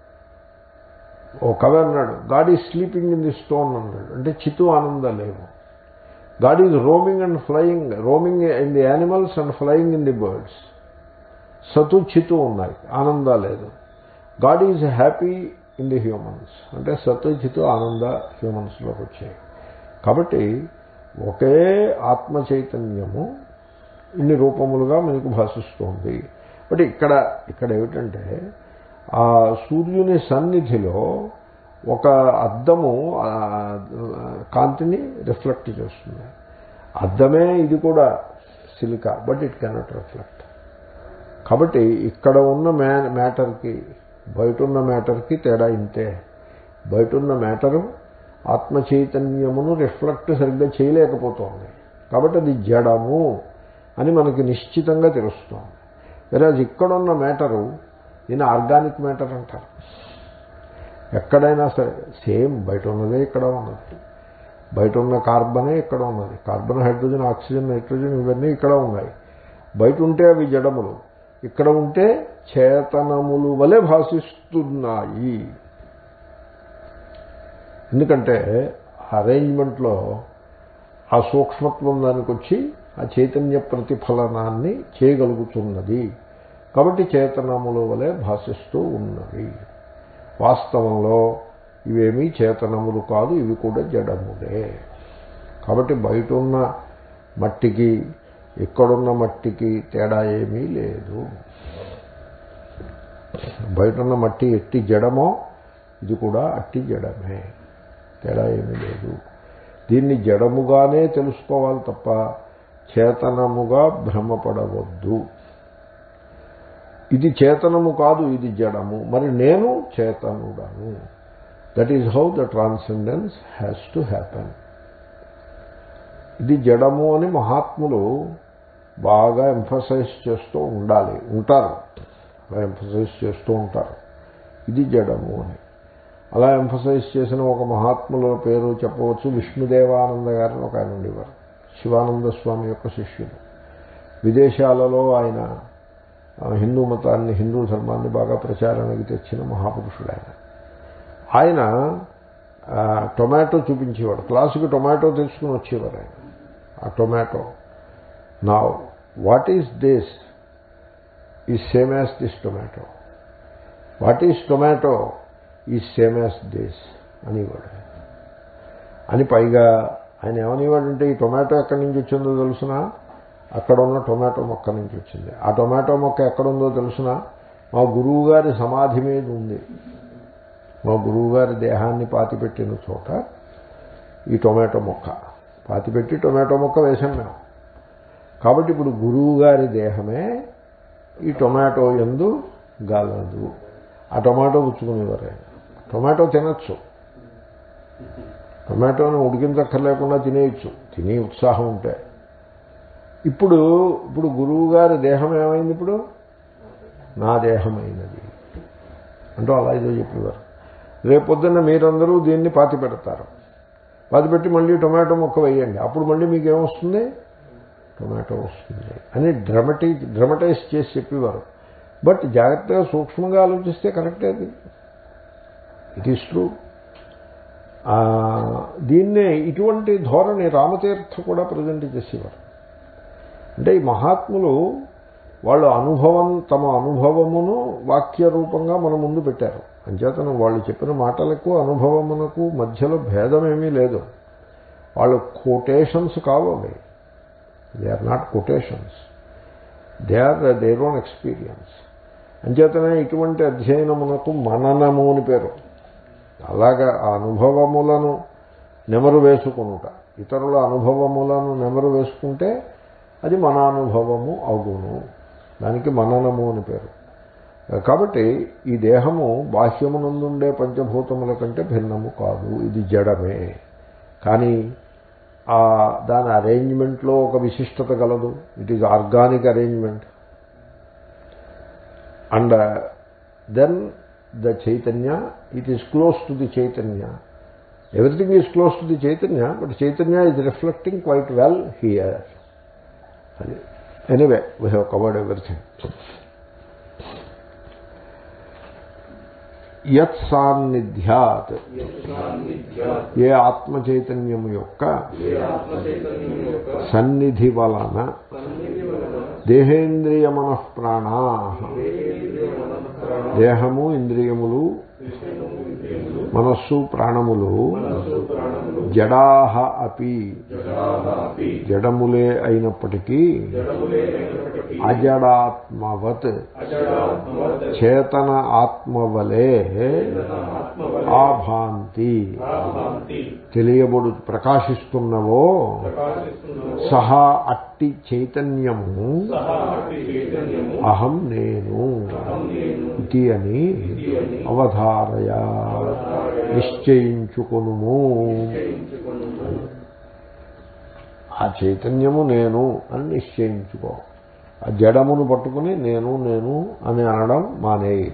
ఓ కవి అన్నాడు God is sleeping in the stone అన్నాడు అంటే చిత్తు ఆనందం లేవు God is roaming and flying roaming in the animals and flying in the birds సతు చితు ఉన్నాయి ఆనంద లేదు God is happy in the humans అంటే సతు చితు ఆనంద హ్యూమన్స్లోకి వచ్చాయి కాబట్టి ఒకే ఆత్మ చైతన్యము ఇన్ని రూపములుగా మనకు భాషిస్తోంది బట్ ఇక్కడ ఇక్కడ ఏమిటంటే ఆ సూర్యుని సన్నిధిలో ఒక అద్దము ఆ, కాంతిని రిఫ్లెక్ట్ చేస్తుంది అద్దమే ఇది కూడా silica but it cannot reflect కాబట్టి ఇక్కడ ఉన్న మ్యా మ్యాటర్కి బయట ఉన్న మ్యాటర్కి తేడా ఇంతే బయట ఉన్న మ్యాటరు ఆత్మ చైతన్యమును రిఫ్లెక్ట్ సరిగ్గా చేయలేకపోతోంది కాబట్టి అది జడము అని మనకి నిశ్చితంగా తెలుస్తోంది వెరాజ్ ఇక్కడున్న మ్యాటరు దీన్ని ఆర్గానిక్ మ్యాటర్ అంటారు ఎక్కడైనా సరే సేమ్ బయట ఉన్నదే ఇక్కడ ఉన్నది బయట ఉన్న కార్బనే ఇక్కడ ఉన్నది కార్బన్ హైడ్రోజన్ ఆక్సిజన్ నైట్రోజన్ ఇవన్నీ ఇక్కడ ఉన్నాయి బయట ఉంటే అవి జడములు ఇక్కడ ఉంటే చేతనములు వలె భాషిస్తున్నాయి ఎందుకంటే అరేంజ్మెంట్లో ఆ సూక్ష్మత్వం దానికి వచ్చి ఆ చైతన్య ప్రతిఫలనాన్ని చేయగలుగుతున్నది కాబట్టి చేతనముల వలె భాషిస్తూ ఉన్నవి వాస్తవంలో ఇవేమీ చేతనములు కాదు ఇవి కూడా జడములే కాబట్టి బయట ఉన్న మట్టికి ఇక్కడున్న మట్టికి తేడా ఏమీ లేదు బయట ఉన్న మట్టి ఎట్టి జడమో ఇది కూడా అట్టి జడమే తేడా ఏమీ లేదు దీన్ని జడముగానే తెలుసుకోవాలి తప్ప చేతనముగా భ్రమపడవద్దు ఇది చేతనము కాదు ఇది జడము మరి నేను చేతనుడను that is how the transcendence has to happen ఇది జడము అని మహాత్ములు బాగా ఎంఫసైజ్ చేస్తూ ఉండాలి ఉంటారు అలా ఎంఫసైజ్ చేస్తూ ఉంటారు ఇది జడము అని అలా ఎంఫసైజ్ చేసిన ఒక మహాత్ముల పేరు చెప్పవచ్చు విష్ణుదేవానంద గారిని ఒక ఆయన ఉండేవారు శివానంద స్వామి యొక్క శిష్యుడు విదేశాలలో ఆయన ఆ, హిందూ మతాన్ని హిందూ ధర్మాన్ని బాగా ప్రచారానికి తెచ్చిన మహాపురుషుడు ఆయన ఆయన ఆ, టొమాటో చూపించేవాడు క్లాసుకి టొమాటో తెచ్చుకుని వచ్చేవారు ఆయన ఆ టొమాటో నా what is this is same as this tomato what is tomato is same as this అనేవాడు అని పైగా ఆయన ఏమనేవాడంటే ఈ టొమాటో ఎక్కడి నుంచి వచ్చిందో తెలుసిన అక్కడ ఉన్న టొమాటో మొక్క నుంచి వచ్చింది ఆ టొమాటో మొక్క ఎక్కడుందో తెలుసిన మా గురువు గారి సమాధి మీద ఉంది మా గురువు గారి దేహాన్ని పాతిపెట్టిన చోట ఈ టొమాటో మొక్క పాతిపెట్టి టొమాటో మొక్క వేశాం మేము కాబట్టి ఇప్పుడు గురువు గారి దేహమే ఈ టొమాటో ఎందు గలదు ఆ టొమాటో పుచ్చుకునేవారు ఆయన టొమాటో తినచ్చు టొమాటోని ఉడికించక్కర్లేకుండా తినేయచ్చు తినే ఉత్సాహం ఉంటే ఇప్పుడు ఇప్పుడు గురువు గారి దేహం ఏమైంది ఇప్పుడు నా దేహమైనది అంటూ అలా ఏదో చెప్పేవారు రేపొద్దున్న మీరందరూ దీన్ని పాతి పెడతారు పాతి పెట్టి మళ్ళీ టొమాటో మొక్క వేయండి అప్పుడు మళ్ళీ మీకు ఏమొస్తుంది టొమాటో వస్తుంది అని డ్రమటైజ్ డ్రమటైజ్ చేసి చెప్పేవారు బట్ జాగ్రత్తగా సూక్ష్మంగా ఆలోచిస్తే కరెక్టే అది ఇట్ ఈస్ ట్రూ దీన్నే ఇటువంటి ధోరణి రామతీర్థ కూడా ప్రజెంట్ చేసేవారు అంటే ఈ మహాత్ములు వాళ్ళు అనుభవం తమ అనుభవమును వాక్య రూపంగా మన ముందు పెట్టారు అంచేతను వాళ్ళు చెప్పిన మాటలకు అనుభవమునకు మధ్యలో భేదం ఏమీ లేదు వాళ్ళు కోటేషన్స్ కావు అవి they are not quotations they are their own experience అంచేతనే ఇటువంటి అధ్యయనమునకు మననము అని పేరు అలాగా ఆ అనుభవములను నెమరు వేసుకునుట ఇతరుల అనుభవములను నెమరు వేసుకుంటే అది మన అనుభవము అగును దానికి మననము అని పేరు కాబట్టి ఈ దేహము బాహ్యమునందుండే పంచభూతముల కంటే భిన్నము కాదు ఇది జడమే కానీ ఆ దాని అరేంజ్మెంట్లో ఒక విశిష్టత గలదు it is organic arrangement and then the chaitanya it is close to the chaitanya everything is close to the chaitanya but chaitanya is reflecting quite well here అది anyway we have covered everything యత్ సాన్నిధ్యాత్ ఏ ఆత్మ చైతన్యము యొక్క సన్నిధి వలన దేహేంద్రియ మనఃప్రాణా దేహము ఇంద్రియములు మనస్సు ప్రాణములు జడాహ అపి జడములే అయినప్పటికీ అజడాత్మవత్ చేతన ఆత్మవలే ఆభాంతి తెలియబడు ప్రకాశిస్తున్నవో సహా అట్టి చైతన్యము అహం నేను ఇది అని అవధారయ నిశ్చయించుకును ఆ చైతన్యము నేను అని నిశ్చయించుకో ఆ జడమును పట్టుకుని నేను నేను అని అనడం మానేయి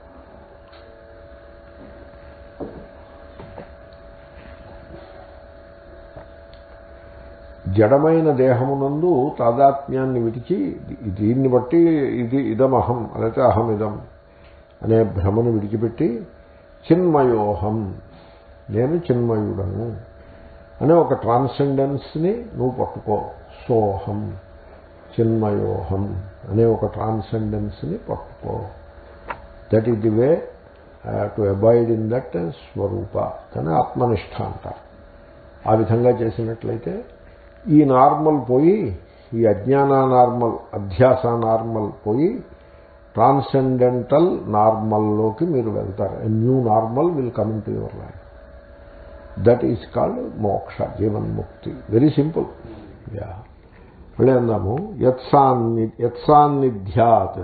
జడమైన దేహమునందు తాదాత్మ్యాన్ని విడిచి దీన్ని బట్టి ఇది ఇదమహం లేకపోతే అహం ఇదం అనే భ్రమను విడిచిపెట్టి చిన్మయోహం నేను చిన్మయుడను అనే ఒక ట్రాన్సెండెన్స్ని నువ్వు పట్టుకో సోహం చిన్మయోహం అనే ఒక ట్రాన్సెండెన్స్ని పట్టుకో that is the way to avoid in that swarupa అని ఆత్మనిష్ట అంటారు ఆ విధంగా చేసినట్లయితే ఈ నార్మల్ పోయి ఈ అజ్ఞాన నార్మల్ అధ్యాస నార్మల్ పోయి ట్రాన్సెండెంటల్ నార్మల్లోకి మీరు వెళ్తారు a new normal will come into your life that is called moksha jivanmukti very simple yeah మళ్ళీ అందాము యత్సాన్ని యత్సాన్నిధ్యాత్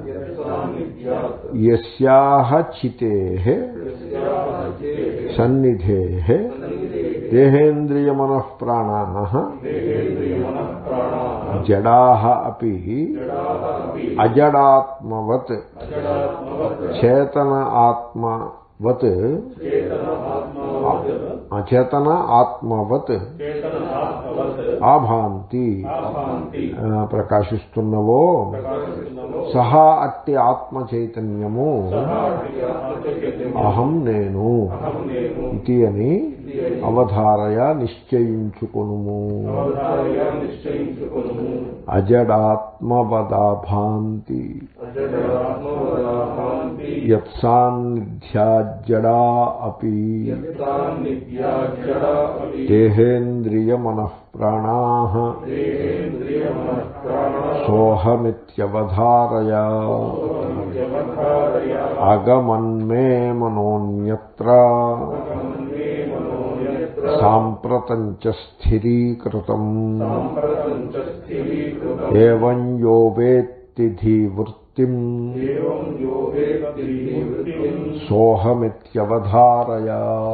యస్యాహ చితే సన్నిధే దేహేంద్రియ మనఃప్రాణా జడా అపి అజడాత్మవత్ చేతన ఆత్మవత్ అచేతన ఆత్మవత్ ఆభాంతి ప్రకాశిస్తున్నవో సహా అట్టి ఆత్మ చైతన్యము అహం నేను ఇది అని అవధారయ నిశ్చయించుకును అజడాత్మవదాభాంతి యత్సాన్నిధ్యాజడా అపి దేహేంద్రియ మనఃప్రాణా సోహమిత్యవధారయ అగమన్మే మనోన్యత్ర సాంప్రతం చ స్థిరీకృతం ఏవం యో వేత్తి ధీవృత్తిం సోహమిత్యవధారయ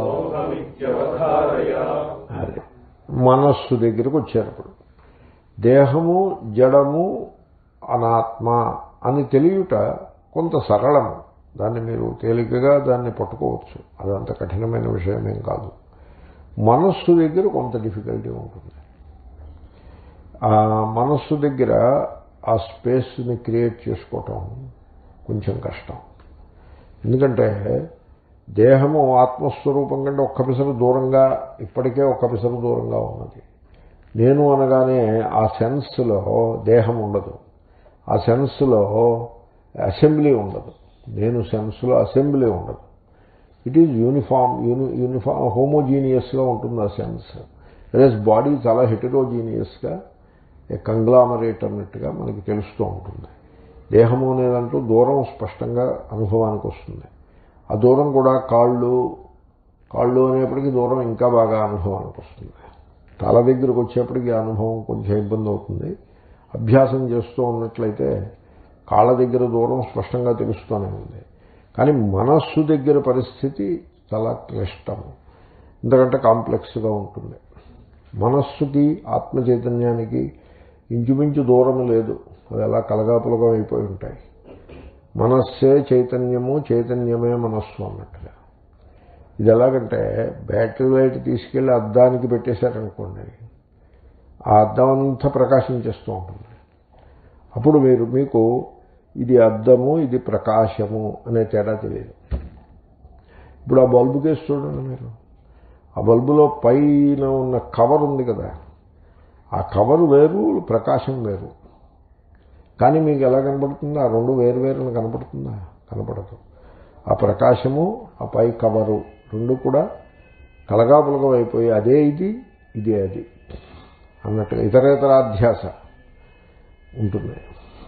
అదే మనస్సు దగ్గరకు వచ్చేటప్పుడు దేహము జడము అనాత్మ అని తెలియట కొంత సరళము దాన్ని మీరు తేలికగా దాన్ని పట్టుకోవచ్చు అదంత కఠినమైన విషయమేం కాదు మనస్సు దగ్గర కొంత డిఫికల్టీ ఉంటుంది ఆ మనస్సు దగ్గర ఆ స్పేస్ని క్రియేట్ చేసుకోవటం కొంచెం కష్టం ఎందుకంటే దేహము ఆత్మస్వరూపం కంటే ఒక్క పిసరు దూరంగా ఇప్పటికే ఒక్క పిసరు దూరంగా ఉన్నది నేను అనగానే ఆ సెన్స్లో దేహం ఉండదు ఆ సెన్స్లో అసెంబ్లీ ఉండదు నేను సెన్స్లో అసెంబ్లీ ఉండదు it is uniform uni uniform హోమోజీనియస్గా ఉంటుంది ఆ సెన్స్ వెరస్ బాడీ చాలా హెటరోజీనియస్గా కంగ్లామరేట్ అన్నట్టుగా మనకి తెలుస్తూ ఉంటుంది దేహము అనేదంటూ దూరం స్పష్టంగా అనుభవానికి వస్తుంది ఆ దూరం కూడా కాళ్ళు కాళ్ళు అనేప్పటికీ దూరం ఇంకా బాగా అనుభవానికి వస్తుంది తల దగ్గరకు వచ్చేప్పటికి ఆ అనుభవం కొంచెం ఇబ్బంది అవుతుంది అభ్యాసం చేస్తూ ఉన్నట్లయితే కాళ్ళ దగ్గర దూరం స్పష్టంగా తెలుస్తూనే ఉంది కానీ మనస్సు దగ్గర పరిస్థితి చాలా క్లిష్టము ఎందుకంటే కాంప్లెక్స్గా ఉంటుంది మనస్సుకి ఆత్మ చైతన్యానికి ఇంచుమించు దూరం లేదు అవి అలా కలగాపులగా అయిపోయి ఉంటాయి మనస్సే చైతన్యము చైతన్యమే మనస్సు అన్నట్టుగా ఇది ఎలాగంటే బ్యాటరీ లైట్ తీసుకెళ్లి అద్దానికి పెట్టేశారనుకోండి ఆ అద్దం అంతా ప్రకాశించేస్తూ ఉంటుంది అప్పుడు మీరు మీకు ఇది అద్దము ఇది ప్రకాశము అనే తేడా తెలియదు ఇప్పుడు ఆ బల్బు కేసు చూడండి మీరు ఆ బల్బులో పైన ఉన్న కవర్ ఉంది కదా ఆ కవర్ వేరు ప్రకాశం వేరు కానీ మీకు ఎలా కనపడుతుందో ఆ రెండు వేరు వేరు కనపడుతుందా కనపడదు ఆ ప్రకాశము ఆ పై కవరు రెండు కూడా కలగాపులగం అయిపోయి అదే ఇది ఇదే అది అన్నట్టుగా ఇతరేతరాధ్యాస ఉంటుంది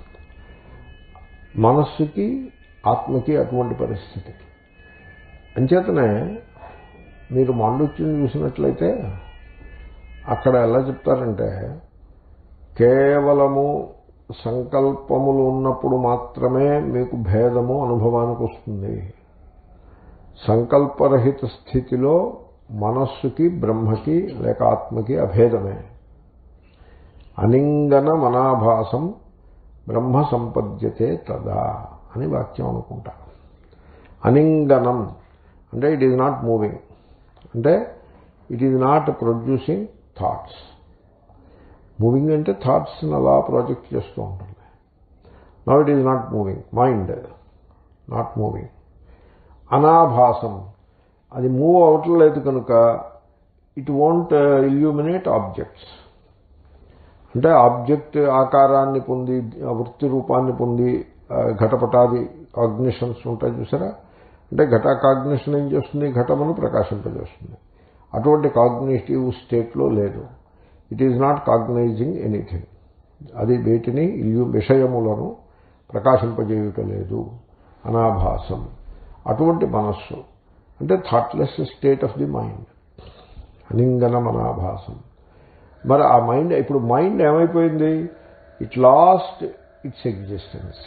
మనస్సుకి ఆత్మకి అటువంటి పరిస్థితి అంచేతనే మీరు మాండుక్యం చూసినట్లయితే అక్కడ ఎలా చెప్తారంటే కేవలము సంకల్పములు ఉన్నప్పుడు మాత్రమే మీకు భేదము అనుభవానికి వస్తుంది సంకల్పరహిత స్థితిలో మనస్సుకి బ్రహ్మకి లేక ఆత్మకి అభేదమే అనింగన మనాభాసం బ్రహ్మ సంపద్యతే తదా అని వాక్యం అనుకుంటా అనింగనం అంటే ఇట్ ఈజ్ నాట్ మూవింగ్ అంటే it is not producing thoughts moving అంటే థాట్స్ని అలా ప్రాజెక్ట్ చేస్తూ ఉంటుంది now it is not moving mind not moving అనాభాసం అది మూవ్ అవట్లేదు కనుక ఇట్ వోంట్ ఇల్యూమినేట్ ఆబ్జెక్ట్స్ అంటే ఆబ్జెక్ట్ ఆకారాన్ని పొంది వృత్తి రూపాన్ని పొంది ఘటపటాది కాగ్నిషన్స్ ఉంటాయి చూసారా అంటే ఘట కాగ్నిషన్ ఏం చేస్తుంది ఘటమును ప్రకాశింపజేస్తుంది అటువంటి కాగ్నేటివ్ స్టేట్లో లేదు it is not cognising anything అది వీటిని ఇల్లు విషయములను ప్రకాశింపజేయుట లేదు అనాభాసం అటువంటి మనస్సు అంటే thoughtless state of the mind అనింగనం అనాభాసం మరి ఆ మైండ్ ఇప్పుడు మైండ్ ఏమైపోయింది ఇట్ లాస్ట్ ఇట్స్ ఎగ్జిస్టెన్స్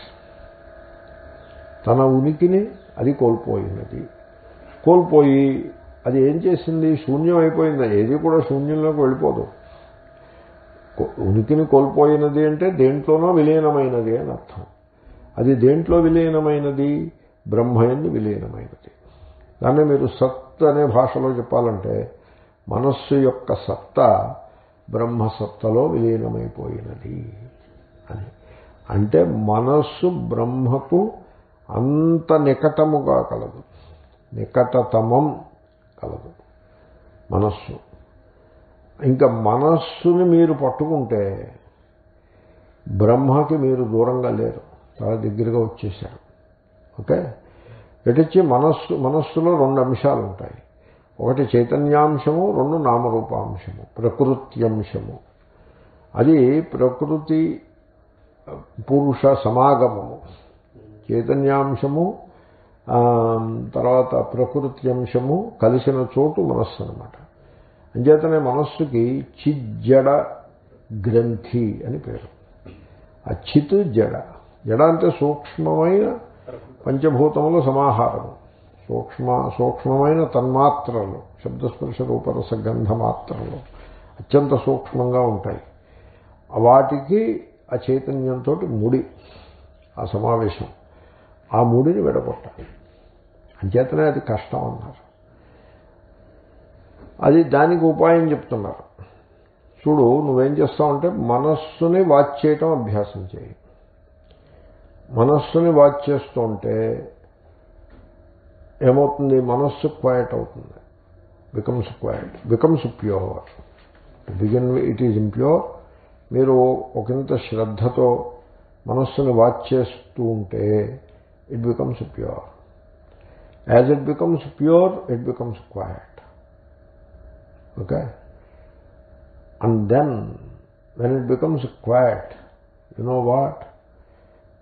తన ఉనికిని అది కోల్పోయినది కోల్పోయి అది ఏం చేసింది శూన్యం అయిపోయింది ఏది కూడా శూన్యంలోకి వెళ్ళిపోదు ఉనికిని కోల్పోయినది అంటే దేంట్లోనో విలీనమైనది అని అర్థం అది దేంట్లో విలీనమైనది బ్రహ్మయందు విలీనమైనది దాన్ని మీరు సత్ అనే భాషలో చెప్పాలంటే మనస్సు యొక్క సత్తా బ్రహ్మసత్తలో విలీనమైపోయినది అని అంటే మనస్సు బ్రహ్మకు అంత నికటముగా కలదు నికటతమం కలదు మనస్సు ఇంకా మనస్సుని మీరు పట్టుకుంటే బ్రహ్మకి మీరు దూరంగా లేరు చాలా దగ్గరగా వచ్చేసారు ఓకే ఎటొచ్చి మనస్సు మనస్సులో రెండు అంశాలు ఉంటాయి ఒకటి చైతన్యాంశము రెండు నామరూపాంశము ప్రకృత్యంశము అది ప్రకృతి పురుష సమాగమము చైతన్యాంశము తర్వాత ప్రకృతి అంశము కలిసిన చోటు మనస్సు అనమాట అంచేతనే మనస్సుకి చిజ్జడ గ్రంథి అని పేరు ఆ చిత్ జడ జడ అంటే సూక్ష్మమైన పంచభూతముల సమాహారము సూక్ష్మ సూక్ష్మమైన తన్మాత్రలు శబ్దస్పర్శ రూపరస గంధ మాత్రలు అత్యంత సూక్ష్మంగా ఉంటాయి వాటికి ఆ చైతన్యంతో ముడి ఆ సమావేశం ఆ ముడిని విడగొట్టాలి అంచేతనే అది కష్టం అన్నారు అది దానికి ఉపాయం చెప్తున్నారు చూడు నువ్వేం చేస్తావంటే మనస్సుని వాచ్ చేయటం అభ్యాసం చేయి మనస్సుని వాచ్ చేస్తుంటే ఏమవుతుంది మనస్సు క్వైట్ అవుతుంది becomes quiet becomes pure to begin it is impure మీరు ఒకంత శ్రద్ధతో మనస్సుని వాచ్ చేస్తూ ఉంటే it becomes pure as it becomes pure it becomes quiet okay and then when it becomes quiet you know what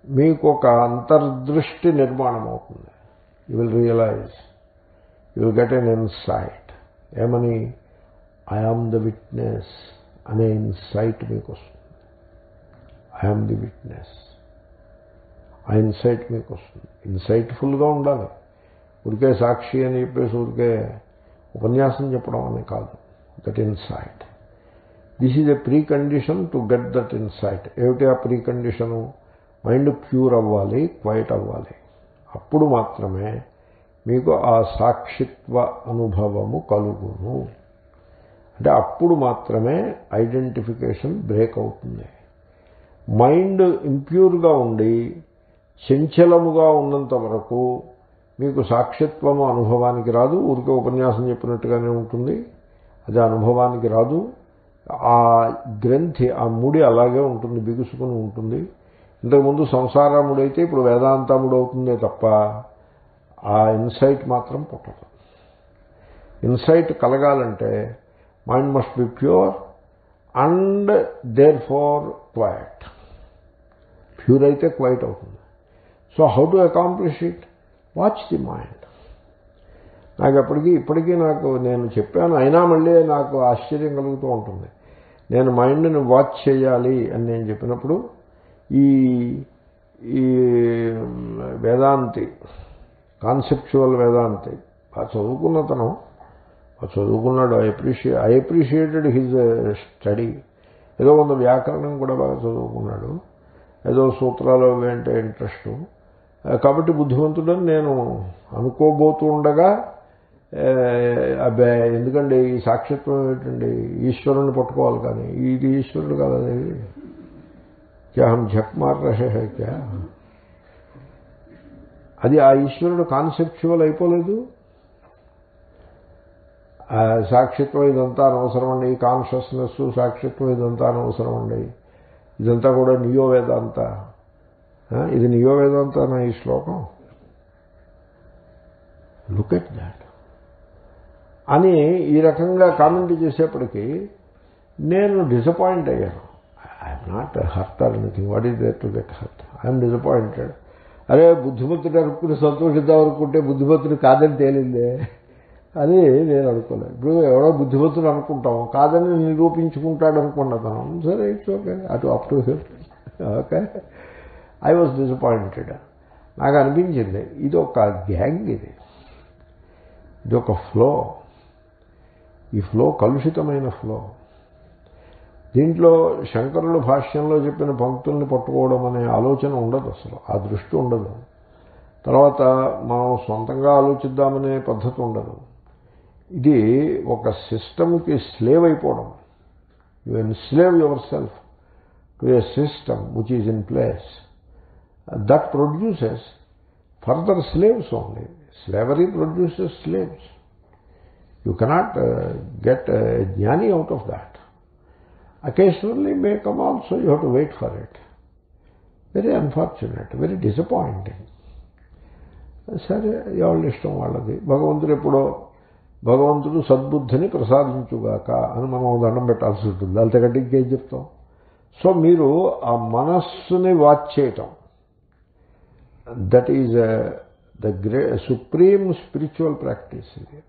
మీకు ఒక అంతర్దృష్టి నిర్మాణం అవుతుంది you will realise you will get an insight ఏమని ఐ ఆమ్ ద విట్నెస్ అనే insight మీకు వస్తుంది I am the witness ఆ ఇన్సైట్ మీకు వస్తుంది ఇన్సైట్ఫుల్గా ఉండాలి ఊరికే సాక్షి అని చెప్పేసి ఊరికే ఉపన్యాసం చెప్పడం అని కాదు that insight this is a precondition to get that insight ఏమిటి ఆ ప్రీ కండిషను మైండ్ ప్యూర్ అవ్వాలి క్వైట్ అవ్వాలి అప్పుడు మాత్రమే మీకు ఆ సాక్షిత్వ అనుభవము కలుగును అంటే అప్పుడు మాత్రమే ఐడెంటిఫికేషన్ బ్రేక్ అవుతుంది మైండ్ ఇంప్యూర్గా ఉండి చంచలముగా ఉన్నంత వరకు మీకు సాక్షిత్వము అనుభవానికి రాదు ఊరికే ఉపన్యాసం చెప్పినట్టుగానే ఉంటుంది అది అనుభవానికి రాదు ఆ గ్రంథి ఆ ముడి అలాగే ఉంటుంది బిగుసుకుని ఉంటుంది ఇంతకుముందు సంసారముడైతే ఇప్పుడు వేదాంతముడు అవుతుందే తప్ప ఆ ఇన్సైట్ మాత్రం పుట్టదు ఇన్సైట్ కలగాలంటే mind must be pure and therefore quiet pure అయితే క్వైట్ అవుతుంది so how to accomplish it watch the mind నాకు ఎప్పటికీ ఇప్పటికీ నాకు నేను చెప్పాను అయినా మళ్ళీ నాకు ఆశ్చర్యం కలుగుతూ ఉంటుంది నేను మైండ్ని వాచ్ చేయాలి అని నేను చెప్పినప్పుడు ఈ ఈ వేదాంతి కాన్సెప్చువల్ వేదాంతి ఆ చదువుకున్న తను ఆ చదువుకున్నాడు I appreciate I appreciated his study ఏదో కొంత వ్యాకరణం కూడా బాగా చదువుకున్నాడు ఏదో సూత్రాలు అంటే ఇంట్రెస్ట్ కాబట్టి బుద్ధిమంతుడని నేను అనుకోబోతూ ఉండగా అబ్బాయి ఎందుకండి ఈ సాక్షిత్వం ఏంటండి ఈశ్వరుని పట్టుకోవాలి కానీ ఇది ఈశ్వరుడు కాదు అది క్యా హం ఝక్ మార్ రహే హై క్యా అది ఆ ఈశ్వరుడు కాన్సెప్చువల్ అయిపోలేదు సాక్షిత్వం ఇదంతా అనవసరం అండి కాన్షియస్నెస్ సాక్షిత్వం ఇదంతా అనవసరం అండి ఇదంతా కూడా నియో వేదాంత ఇది నియో వేదాంత నా ఈ శ్లోకం లుక్ ఎట్ దాట్ అని ఈ రకంగా కామెంట్ చేసేప్పటికీ నేను డిసప్పాయింట్ అయ్యాను I'm not hurt or anything what is there to get hurt I'm disappointed అరే బుద్ధిమంతుడు అనుకుని సంతోషిద్దాం అనుకుంటే బుద్ధిమంతుడు కాదని తేలిందే అని నేను అనుకోలేదు ఇప్పుడు ఎవడో బుద్ధిమంతుడు అనుకుంటాం కాదని నిరూపించుకుంటాడు అనుకున్న తను సరే ఇట్స్ ఓకే అటు up to him okay I was disappointed నాకు అనిపించింది ఇది ఒక గ్యాంగ్ ఇది ఇది ఒక ఫ్లో ఈ ఫ్లో కలుషితమైన ఫ్లో దీంట్లో శంకరుల భాష్యంలో చెప్పిన పంక్తుల్ని పట్టుకోవడం అనే ఆలోచన ఉండదు అసలు ఆ దృష్టి ఉండదు తర్వాత మనం సొంతంగా ఆలోచిద్దామనే పద్ధతి ఉండదు ఇది ఒక సిస్టమ్కి స్లేవ్ అయిపోవడం you enslave yourself to a system which is in place that produces further slaves only slavery produces slaves you cannot get జ్ఞాని out of that occasionally may come also you have to wait for it very unfortunate very disappointing సరే ఎవరి ఇష్టం వాళ్ళది భగవంతుడు ఎప్పుడో భగవంతుడు సద్బుద్ధిని ప్రసాదించుగాక అని మనం దండం పెట్టాల్సి ఉంటుంది అంతకంటే ఇంకేం చెప్తాం సో మీరు ఆ మనస్సుని వాచ్ చేయటం that is the great supreme spiritual practice ఇది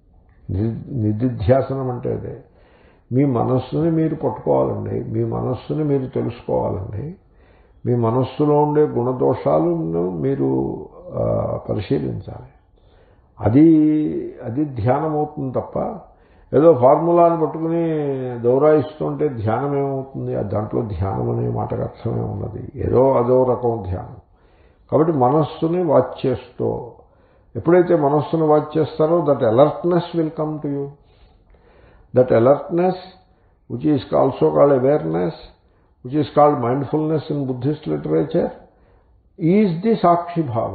నిధిధ్యాసనం అంటే అదే మీ మనస్సుని మీరు పట్టుకోవాలండి మీ మనస్సుని మీరు తెలుసుకోవాలండి మీ మనస్సులో ఉండే గుణదోషాలను మీరు పరిశీలించాలి అది అది ధ్యానం అవుతుంది తప్ప ఏదో ఫార్ములాని పట్టుకుని దౌరాయిస్తుంటే ధ్యానం ఏమవుతుంది దాంట్లో ధ్యానం అనే మాటకు అర్థమే ఉన్నది ఏదో అదో రకం ధ్యానం కాబట్టి మనస్సుని వాచ్ చేస్తూ ఎప్పుడైతే మనస్సును వాచ్ చేస్తారో that alertness will come to you that alertness, which is also called awareness, which is called mindfulness in Buddhist literature, is the sakshi bhava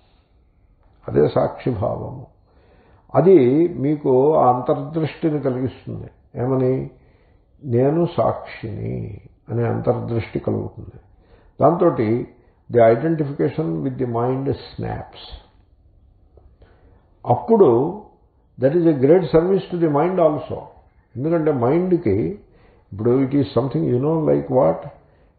అదే సాక్షి భావము అది మీకు ఆ అంతర్దృష్టిని కలిగిస్తుంది ఏమని నేను సాక్షిని అనే అంతర్దృష్టి కలుగుతుంది దాంతో the identification with the mind snaps అప్పుడు that is a great service to the mind also ఎందుకంటే మైండ్కి ఇప్పుడు it is something you know like what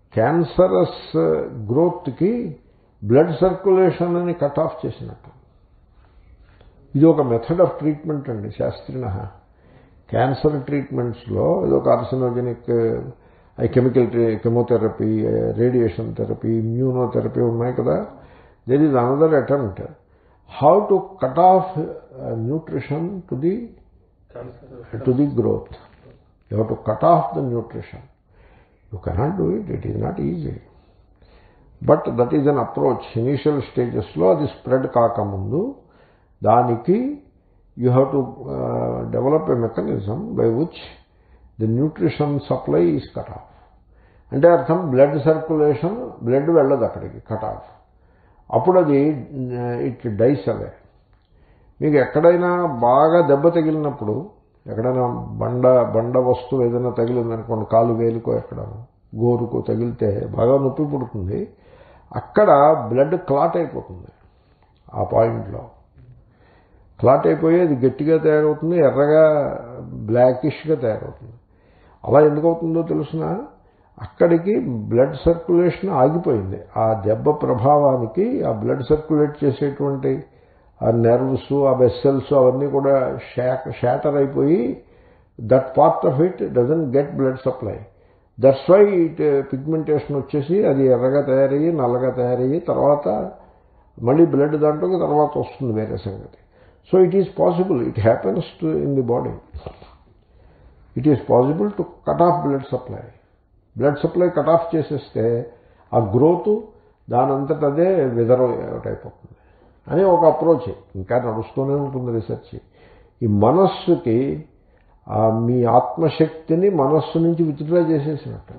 cancerous గ్రోత్కి బ్లడ్ సర్క్యులేషన్ అని కట్ ఆఫ్ చేసినట్టు ఇది ఒక మెథడ్ ఆఫ్ ట్రీట్మెంట్ అండి శాస్త్రిన క్యాన్సర్ ట్రీట్మెంట్స్లో ఏదో carcinogenic chemical chemotherapy radiation therapy immunotherapy ఉన్నాయి కదా there is another attempt how to cut off nutrition to the to the growth you have to cut off the nutrition you cannot do it it is not easy but that is an approach initial స్టేజెస్లో అది spread కాకముందు దానికి you have to develop a mechanism by which the nutrition supply is cut off అంటే అర్థం blood circulation blood వెళ్ళదు అక్కడికి cut off అప్పుడు అది ఇట్ డైస్ అవే మీకు ఎక్కడైనా బాగా దెబ్బ తగిలినప్పుడు ఎక్కడైనా బండ బండ వస్తువు ఏదైనా తగిలిందనుకోండి కాలు వేలుకో ఎక్కడ గోరుకో తగిలితే బాగా నొప్పి పుడుతుంది అక్కడ బ్లడ్ క్లాట్ అయిపోతుంది ఆ పాయింట్లో క్లాట్ అయిపోయి అది గట్టిగా తయారవుతుంది ఎర్రగా బ్లాకిష్గా తయారవుతుంది అలా ఎందుకు అవుతుందో తెలుసిన అక్కడికి బ్లడ్ సర్క్యులేషన్ ఆగిపోయింది ఆ దెబ్బ ప్రభావానికి ఆ బ్లడ్ సర్క్యులేట్ చేసేటువంటి ఆ నెర్వ్స్ ఆ వెస్సెల్స్ అవన్నీ కూడా షాక్ షాటర్ అయిపోయి that part of it doesn't get blood supply that's why it pigmentation వచ్చేసి అది ఎర్రగా తయారయ్యి నల్లగా తయారయ్యి తర్వాత మళ్ళీ బ్లడ్ దాంట్లోకి తర్వాత వస్తుంది వేరే సంగతి so it is possible it happens to in the body it is possible to cut off blood supply blood supply cut off చేసేస్తే ఆ గ్రోత్ దానంతట అదే విదర్ అయిపోతుంది అని ఒక అప్రోచ్ ఇంకా నడుస్తూనే ఉంటుంది రీసెర్చ్ ఈ మనస్సుకి మీ ఆత్మశక్తిని మనస్సు నుంచి విత్డ్రా చేసేసినట్టు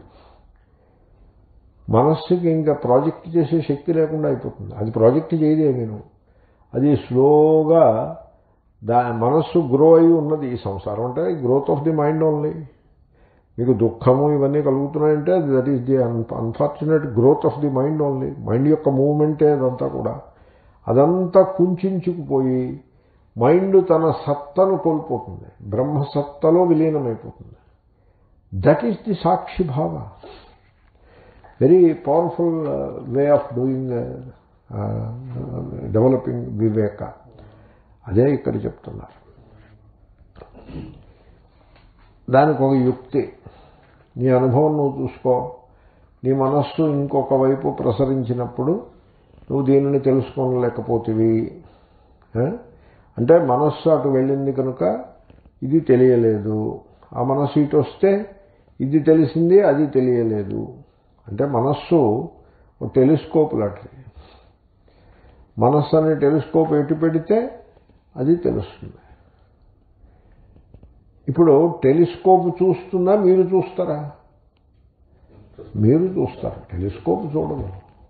మనస్సుకి ఇంకా ప్రాజెక్ట్ చేసే శక్తి లేకుండా అయిపోతుంది అది ప్రాజెక్ట్ చేయదే నేను అది స్లోగా దా మనస్సు గ్రో అయి ఉన్నది ఈ సంసారం అంటే growth of the mind only మీకు దుఃఖము ఇవన్నీ కలుగుతున్నాయంటే that is the unfortunate growth of the mind only mind యొక్క మూమెంటే అదంతా కూడా అదంతా కుంచుకుపోయి మైండ్ తన సత్తను కోల్పోతుంది బ్రహ్మసత్తలో విలీనమైపోతుంది దట్ ఈస్ ది సాక్షి భావ very powerful way of doing developing వివేక అదే ఇక్కడ చెప్తున్నారు దానికి ఒక యుక్తి నీ అనుభవం నువ్వు చూసుకో నీ మనస్సు ఇంకొక వైపు ప్రసరించినప్పుడు నువ్వు దీనిని తెలుసుకోలేకపోతివి అంటే మనస్సు అటు వెళ్ళింది కనుక ఇది తెలియలేదు ఆ మనస్సు ఇటు వస్తే ఇది తెలిసింది అది తెలియలేదు అంటే మనస్సు టెలిస్కోప్ లాంటిది మనస్సు అనే టెలిస్కోప్ ఎటు పెడితే అది తెలుస్తుంది ఇప్పుడు టెలిస్కోప్ చూస్తుందా మీరు చూస్తారా మీరు చూస్తారు టెలిస్కోప్ చూడదు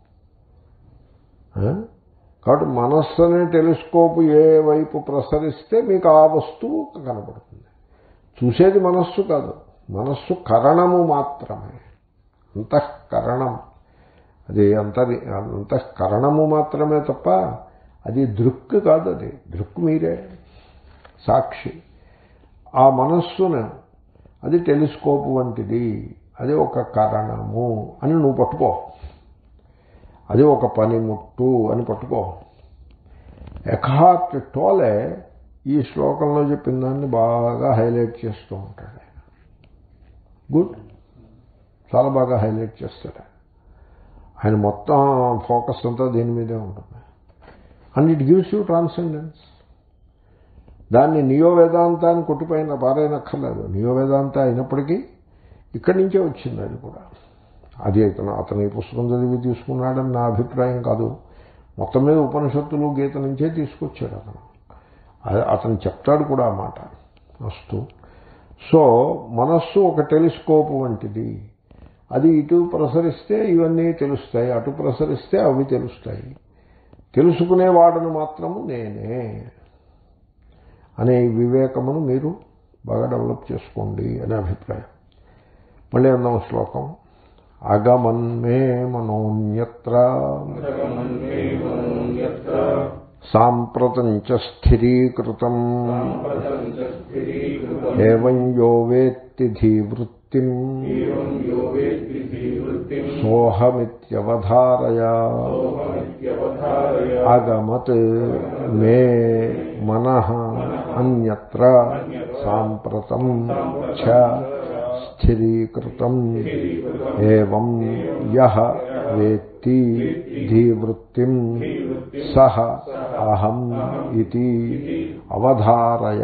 కాబట్టి మనస్సు అనే టెలిస్కోప్ ఏ వైపు ప్రసరిస్తే మీకు ఆ వస్తువు కనపడుతుంది చూసేది మనస్సు కాదు మనస్సు కరణము మాత్రమే అంతఃకరణం అది అంతది అంతఃకరణము మాత్రమే తప్ప అది దృక్ కాదు అది దృక్ మీరే సాక్షి ఆ మనస్సును అది టెలిస్కోప్ వంటిది అది ఒక కారణము అని నువ్వు పట్టుకో అది ఒక పనిముట్టు అని పట్టుకో ఎఖార్ట్ టోలే ఈ శ్లోకంలో చెప్పిన దాన్ని బాగా హైలైట్ చేస్తూ ఉంటాడు ఆయన గుడ్ చాలా బాగా హైలైట్ చేస్తాడు ఆయన మొత్తం ఫోకస్ అంతా దీని మీదే ఉంటుంది and it gives you transcendence దాన్ని నియో వేదాంతాన్ని కొట్టిపోయిన పారైనక్కర్లేదు నియో వేదాంత అయినప్పటికీ ఇక్కడి నుంచే వచ్చింది అది కూడా అది అతను అతను ఈ పుస్తకం చదివి తీసుకున్నాడని నా అభిప్రాయం కాదు మొత్తం మీద ఉపనిషత్తులు గీత నుంచే తీసుకొచ్చాడు అతను అతను చెప్తాడు కూడా ఆ మాట వస్తూ సో మనస్సు ఒక టెలిస్కోప్ వంటిది అది ఇటు ప్రసరిస్తే ఇవన్నీ తెలుస్తాయి అటు ప్రసరిస్తే అవి తెలుస్తాయి తెలుసుకునేవాడను మాత్రము నేనే అనే వివేకమును మీరు బాగా డెవలప్ చేసుకోండి అనే అభిప్రాయం మళ్ళీ అందాం శ్లోకం అగమన్మే మనోన్యత్ర సాంప్రతం చ స్థిరీకృతం ఏం యో వేత్తి ధీవృత్తి ధీవృత్తిం एवं यो वेत्ति धीवृत्तिम् సోహమిత్యవధారయ सोऽहमित्यवधारय అగమత్ మే మనః అన్యత్ర సాంప్రతం చ స్థిరీకృతం ఏవం యః వేత్తి ధీవృత్తిం సహ అహం ఇది అవధారయ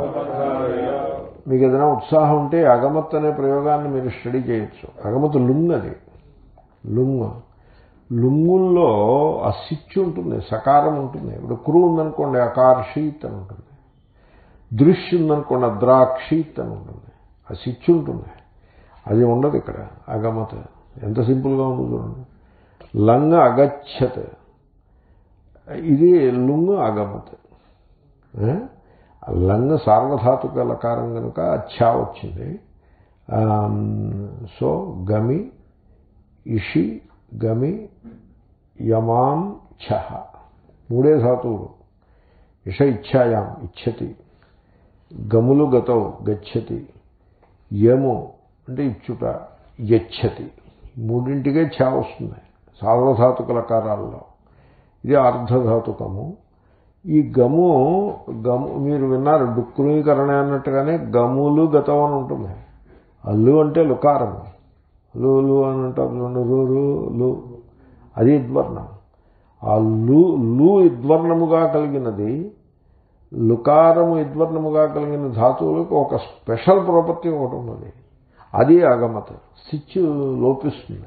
మీకు ఏదైనా ఉత్సాహం ఉంటే అగమత్ అనే ప్రయోగాన్ని మీరు స్టడీ చేయొచ్చు అగమత్ లుంగ్ అది లుంగ్ లుంగుల్లో ఆ సిచ్చు ఉంటుంది సకారం ఉంటుంది ఇప్పుడు క్రూ ఉందనుకోండి అకార్షీత్ అని ఉంటుంది దృశ్య ఉందనుకోండి అద్రాక్షీత్ అని ఉంటుంది ఆ సిచ్చు ఉంటుంది అది ఉండదు ఇక్కడ అగమత ఎంత సింపుల్గా ఉంది చూడండి లంగ అగచ్చత్ ఇది లుంగ్ అగమత్ ఏ? ఆ లంగ్ సార్వధాతుక లకారం కనుక ఛా వచ్చింది ఆమ్, సో గమి ఇషి గమి యమాం ఛహ మూడే ధాతువులు ఇష ఇచ్ఛాయాం ఇచ్చతి గములు గతౌ గచ్చతి యము అంటే ఇచ్చుట యచ్చతి మూడింటికే ఛా వస్తుంది సార్వధాతుక లకారాల్లో ఇది అర్ధధాతుకము ఈ గము గము మీరు విన్నారు డుక్కునీకరణ అన్నట్టుగానే గములు గతం అని ఉంటుంది అల్లు అంటే లుకారము లు లు అని అంటారు చూడండి రు రు లు అది ఇద్వర్ణం ఆ లు లు ఇద్వర్ణముగా కలిగినది లుకారము ఇద్వర్ణముగా కలిగిన ధాతువులకు ఒక స్పెషల్ ప్రాపర్టీ ఒకటి ఉన్నది అది అగమత సిచ్చు లోపిస్తుంది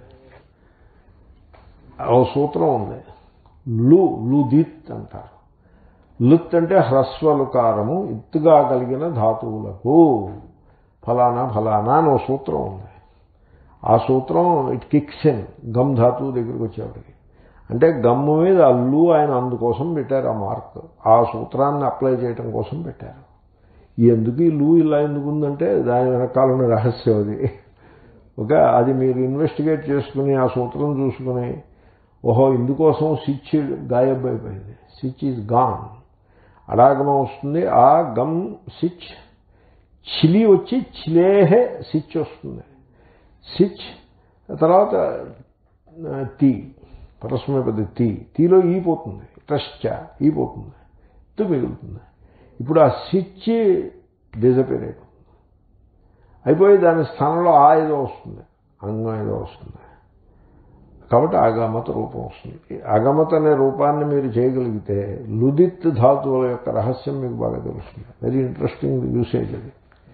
ఓ సూత్రం ఉంది లు లుదిత్ అంటారు లుత్ అంటే హ్రస్వలుకారము ఇత్తుగా కలిగిన ధాతువులకు ఫలానా ఫలానా అని ఓ సూత్రం ఉంది ఆ సూత్రం ఇట్ కిక్స్ ఇన్ గమ్ ధాతువు దగ్గరికి వచ్చేవాడికి అంటే గమ్ము మీద అల్లు ఆయన అందుకోసం పెట్టారు ఆ మార్క్ ఆ సూత్రాన్ని అప్లై చేయటం కోసం పెట్టారు ఎందుకు ఈ లూ ఇలా ఎందుకు ఉందంటే దాని వెనకాల ఉన్న రహస్యం అది ఒక అది మీరు ఇన్వెస్టిగేట్ చేసుకుని ఆ సూత్రం చూసుకుని ఓహో ఇందుకోసం స్విచ్ గాయబ్ అయిపోయింది స్విచ్ ఈజ్ గాన్ అడాగమం వస్తుంది ఆ గమ్ స్విచ్ చిలి వచ్చి చిలేహే స్విచ్ వస్తుంది స్విచ్ తర్వాత ఆ, తీ పరస్మయ పద్ధతి తీ తీలో ఈ పోతుంది ట్రస్చ ఈ పోతుంది తు మిగులుతుంది ఇప్పుడు ఆ స్విచ్ డిజపేర్ అయిపోతుంది అయిపోయి దాని స్థానంలో ఆ ఏదో వస్తుంది అంగం ఏదో వస్తుంది కాబట్టి అగమత రూపం వస్తుంది ఈ అగమత అనే రూపాన్ని మీరు చేయగలిగితే లుదిత్ ధాతువుల యొక్క రహస్యం మీకు బాగా తెలుస్తుంది వెరీ ఇంట్రెస్టింగ్ యూసేజ్ అది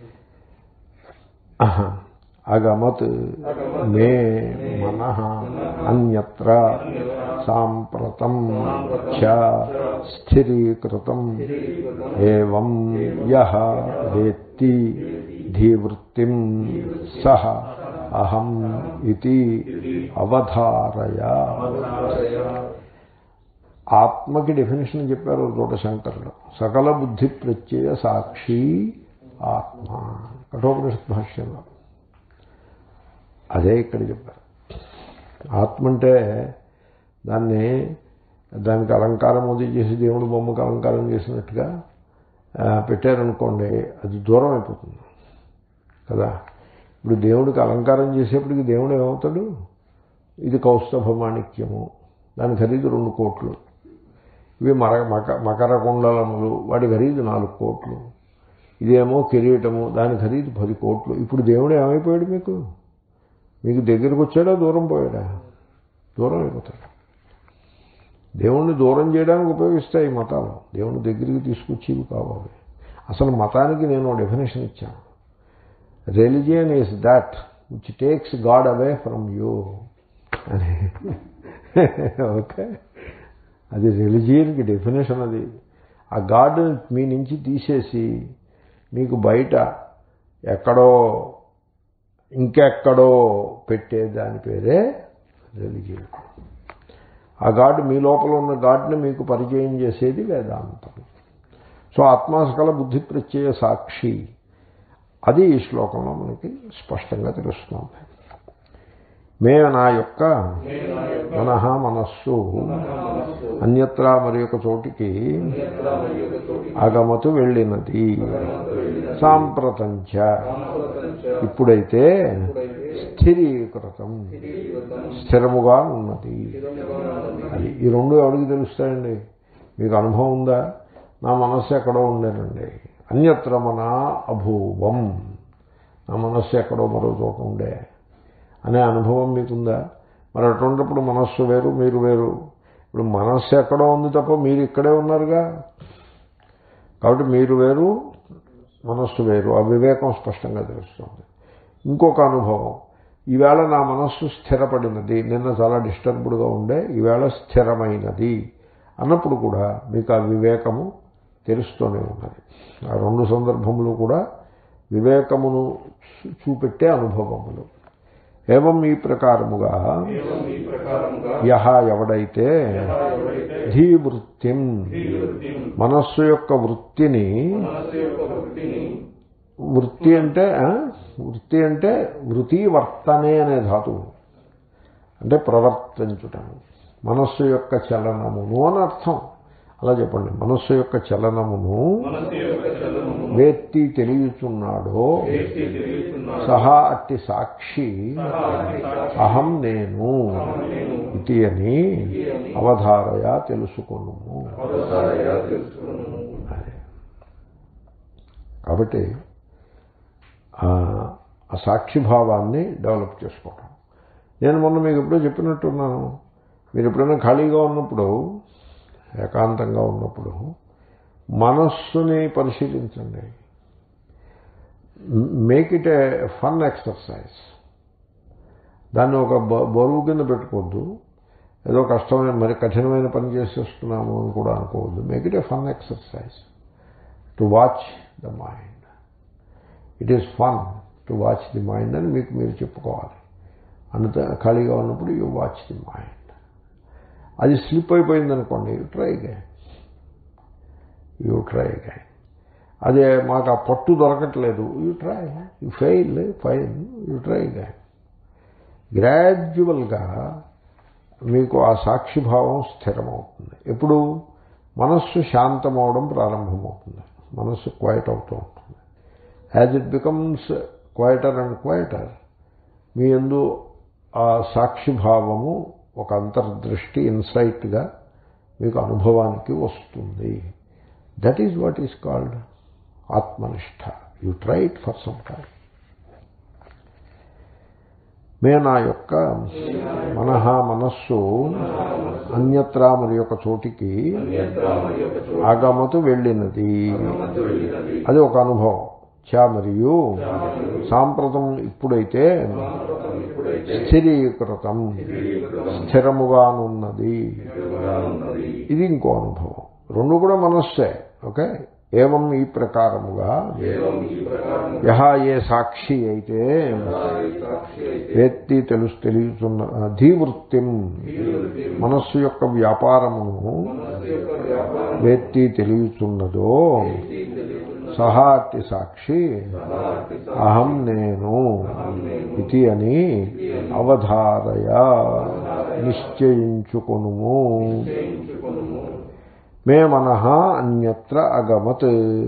ఆహా. అగమత్ మే మన అన్యత్ర సాంప్రతం చ స్థిరీకృతం ఏం యహ వేత్తి ధీవృత్తిం సహ అహం ఇది అవధారయ ఆత్మకి డెఫినేషన్ చెప్పారు చోట శంకరుడు సకల బుద్ధి ప్రత్యయ సాక్షి ఆత్మ కఠోపనిషత్ భాష్యంలో అదే ఇక్కడ చెప్పారు ఆత్మ అంటే దాన్ని దానికి అలంకారం అది చేసి దేవుడు బొమ్మకు అలంకారం చేసినట్టుగా ఆ, పెట్టారనుకోండి అది దూరం అయిపోతుంది కదా ఇప్పుడు దేవుడికి అలంకారం చేసేప్పటికి దేవుడు ఏమవుతాడు ఇది కౌస్తభ మాణిక్యము దాని ఖరీదు రెండు కోట్లు ఇవి మర మక మకర కుండలములు వాటి ఖరీదు నాలుగు కోట్లు ఇదేమో కిరీటము దాని ఖరీదు పది కోట్లు ఇప్పుడు దేవుడు ఏమైపోయాడు మీకు మీకు దగ్గరికి వచ్చాడా దూరం పోయాడా దూరం అయిపోతాడు దేవుణ్ణి దూరం చేయడానికి ఉపయోగిస్తాయి ఈ మతాలు దేవుని దగ్గరికి తీసుకొచ్చేవి కావాలి అసలు మతానికి నేను డెఫినేషన్ ఇచ్చాను religion is that which takes God away from you అని ఓకే అది రిలిజియన్కి డెఫినేషన్ అది ఆ గాడ్ మీ నుంచి తీసేసి మీకు బయట ఎక్కడో ఇంకెక్కడో పెట్టే దాని పేరే రిలిజియన్ ఆ గాడ్ మీ లోపల ఉన్న గాడ్ని మీకు పరిచయం చేసేది వేదాంతం సో ఆత్మాసకల బుద్ధి ప్రత్యయ సాక్షి అది ఈ శ్లోకంలో మనకి స్పష్టంగా తెలుస్తుంది మే నా యొక్క నేను నా యొక్క మనహ మనస్సు మనస్సు అన్యత్ర మరి ఒక చోటికి అన్యత్ర మరి యొక్క చోటి అగమతు వెళ్ళినది వెళ్ళిన సాంప్రతంచ సాంప్రతంచ ఇప్పుడైతే ఇప్పుడైతే స్థిరీకృతం స్థిరీకృతం స్థిరముగా ఉన్నది స్థిరముగా ఉన్నది. అది ఈ రెండు ఎవరికి తెలుస్తాయండి మీకు అనుభవం ఉందా నా మనస్సు ఎక్కడో ఉండేనండి అన్యత్ర మన అభూవం నా మనస్సు ఎక్కడో మరో చోట ఉండే అనే అనుభవం మీకుందా మరి అటువంటిప్పుడు మనస్సు వేరు మీరు వేరు ఇప్పుడు మనస్సు ఎక్కడో ఉంది తప్ప మీరు ఇక్కడే ఉన్నారుగా కాబట్టి మీరు వేరు మనస్సు వేరు ఆ వివేకం స్పష్టంగా తెలుస్తుంది ఇంకొక అనుభవం ఈవేళ నా మనస్సు స్థిరపడినది నిన్న చాలా డిస్టర్బ్డ్గా ఉండే ఈవేళ స్థిరమైనది అన్నప్పుడు కూడా మీకు ఆ వివేకము తెలుస్తూనే ఉన్నది ఆ రెండు సందర్భములు కూడా వివేకమును చూ- చూపెట్టే అనుభవములు ఏవం ఈ ప్రకారముగా ఏవం ఈ ప్రకారముగా యహ ఎవడైతే ఎవరైతే ధీవృత్తిం ఈ వృత్తిని మనస్సు యొక్క వృత్తిని మనస్సు యొక్క వృత్తిని వృత్తి అంటే ఆ? వృత్తి అంటే వృత్తి వర్తనే అనే ధాతువు అంటే ప్రవర్తించుటను మనస్సు యొక్క చలనమును అని అర్థం అలా చెప్పండి మనస్సు యొక్క చలనమును మనస్సు యొక్క చలనము వేత్తి తెలియచున్నాడో వేసి తిరుగుతున్నాడు సహా అట్టి సాక్షి సాక్షి అహం నేను నేను ఇది అని అవధారయ తెలుసుకొను అవసారగా తెలుసుకున్నాను కాబట్టి ఆ ఆ సాక్షిభావాన్ని డెవలప్ చేసుకోవటం నేను మొన్న మీకు ఎప్పుడో చెప్పినట్టున్నాను మీరు ఎప్పుడైనా ఖాళీగా ఉన్నప్పుడు ఏకాంతంగా ఉన్నప్పుడు మనస్సుని పరిశీలించండి make it a fun exercise దాన్ని ఒక బ- బరువు కింద పెట్టుకోవద్దు ఏదో కష్టమైన మరి కఠినమైన పని చేసేస్తున్నాము అని కూడా అనుకోవద్దు make it a fun exercise to watch the mind it is fun to watch the mind అని మీకు మీరు చెప్పుకోవాలి అంత ఖాళీగా ఉన్నప్పుడు యూ వాచ్ ది మైండ్ అది స్లిప్ అయిపోయింది అనుకోండి you try again you try again అదే మాకు ఆ పట్టు దొరకట్లేదు you try you fail fine you try again గ్రాడ్యువల్గా మీకు ఆ సాక్షిభావం స్థిరమవుతుంది ఎప్పుడు మనస్సు శాంతమవడం ప్రారంభమవుతుంది మనస్సు క్వైట్ అవుతూ ఉంటుంది as it becomes quieter and quieter మీ ఎందు ఆ సాక్షిభావము ఒక అంతర్దృష్టి ఇన్సైట్గా మీకు అనుభవానికి వస్తుంది that is what is called ఆత్మనిష్ట you try it for some time మే నా యొక్క మనహ మనస్సు అన్యత్రా మరి యొక్క చోటికి అన్యత్ర మరి యొక్క చోటు ఆగమతు వెళ్ళినది మధ్య వెళ్ళినది అది ఒక అనుభవం చ మరియు సాంప్రతం ఇప్పుడైతే ఇప్పుడైతే స్థిరీకృతం స్థిరముగానున్నది ఎదురుగా ఉన్నది ఇది ఇంకో అనుభవం రెండు కూడా మనస్సే ఓకే ఏవం ఈ ప్రకారముగా ఏవం ఈ ప్రకారం యహ ఏ సాక్షి అయితే సాక్షి అయితే వేత్తి తెలుసు తెలియచున్న ధీవృత్తిం మనస్సు యొక్క వ్యాపారమును మనస్సు యొక్క వ్యాపారం వేత్తి తెలియచున్నదో సహా అట్టి సాక్షి అహం నేను ఇది అని అవధారయ నిశ్చయించుకొనుము చేయించుకొనుము మే మనః అన్యత్ర అగమత్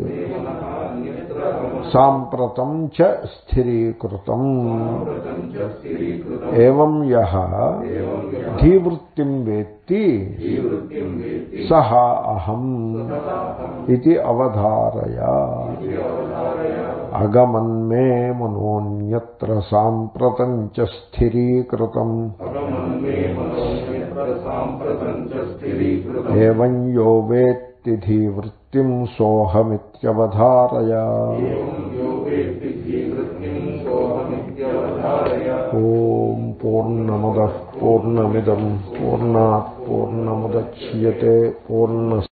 సాంప్రతం చ స్థిరీకృతం స్థిరీకృతం ఏవం యః ధీవృత్తిం వేత్తి సహ అహం ఇది అవధారయ అగమన్మే మనోన్యత్ర సాంప్రతం చ స్థిరీకృతం అగమన్మే మనోన్యత్ర సాంప్రతం చ స్థిరీకృతం ఏవం యో వేత్తి ధీవృత్తిం సోహమిత్యవధారయ యో వేత్తి జీవృత్తిం సోహమిత్యవధారయ ఓం పూర్ణమద పూర్ణమిదం పూర్ణాత్ పూర్ణముద్యతే పూర్ణ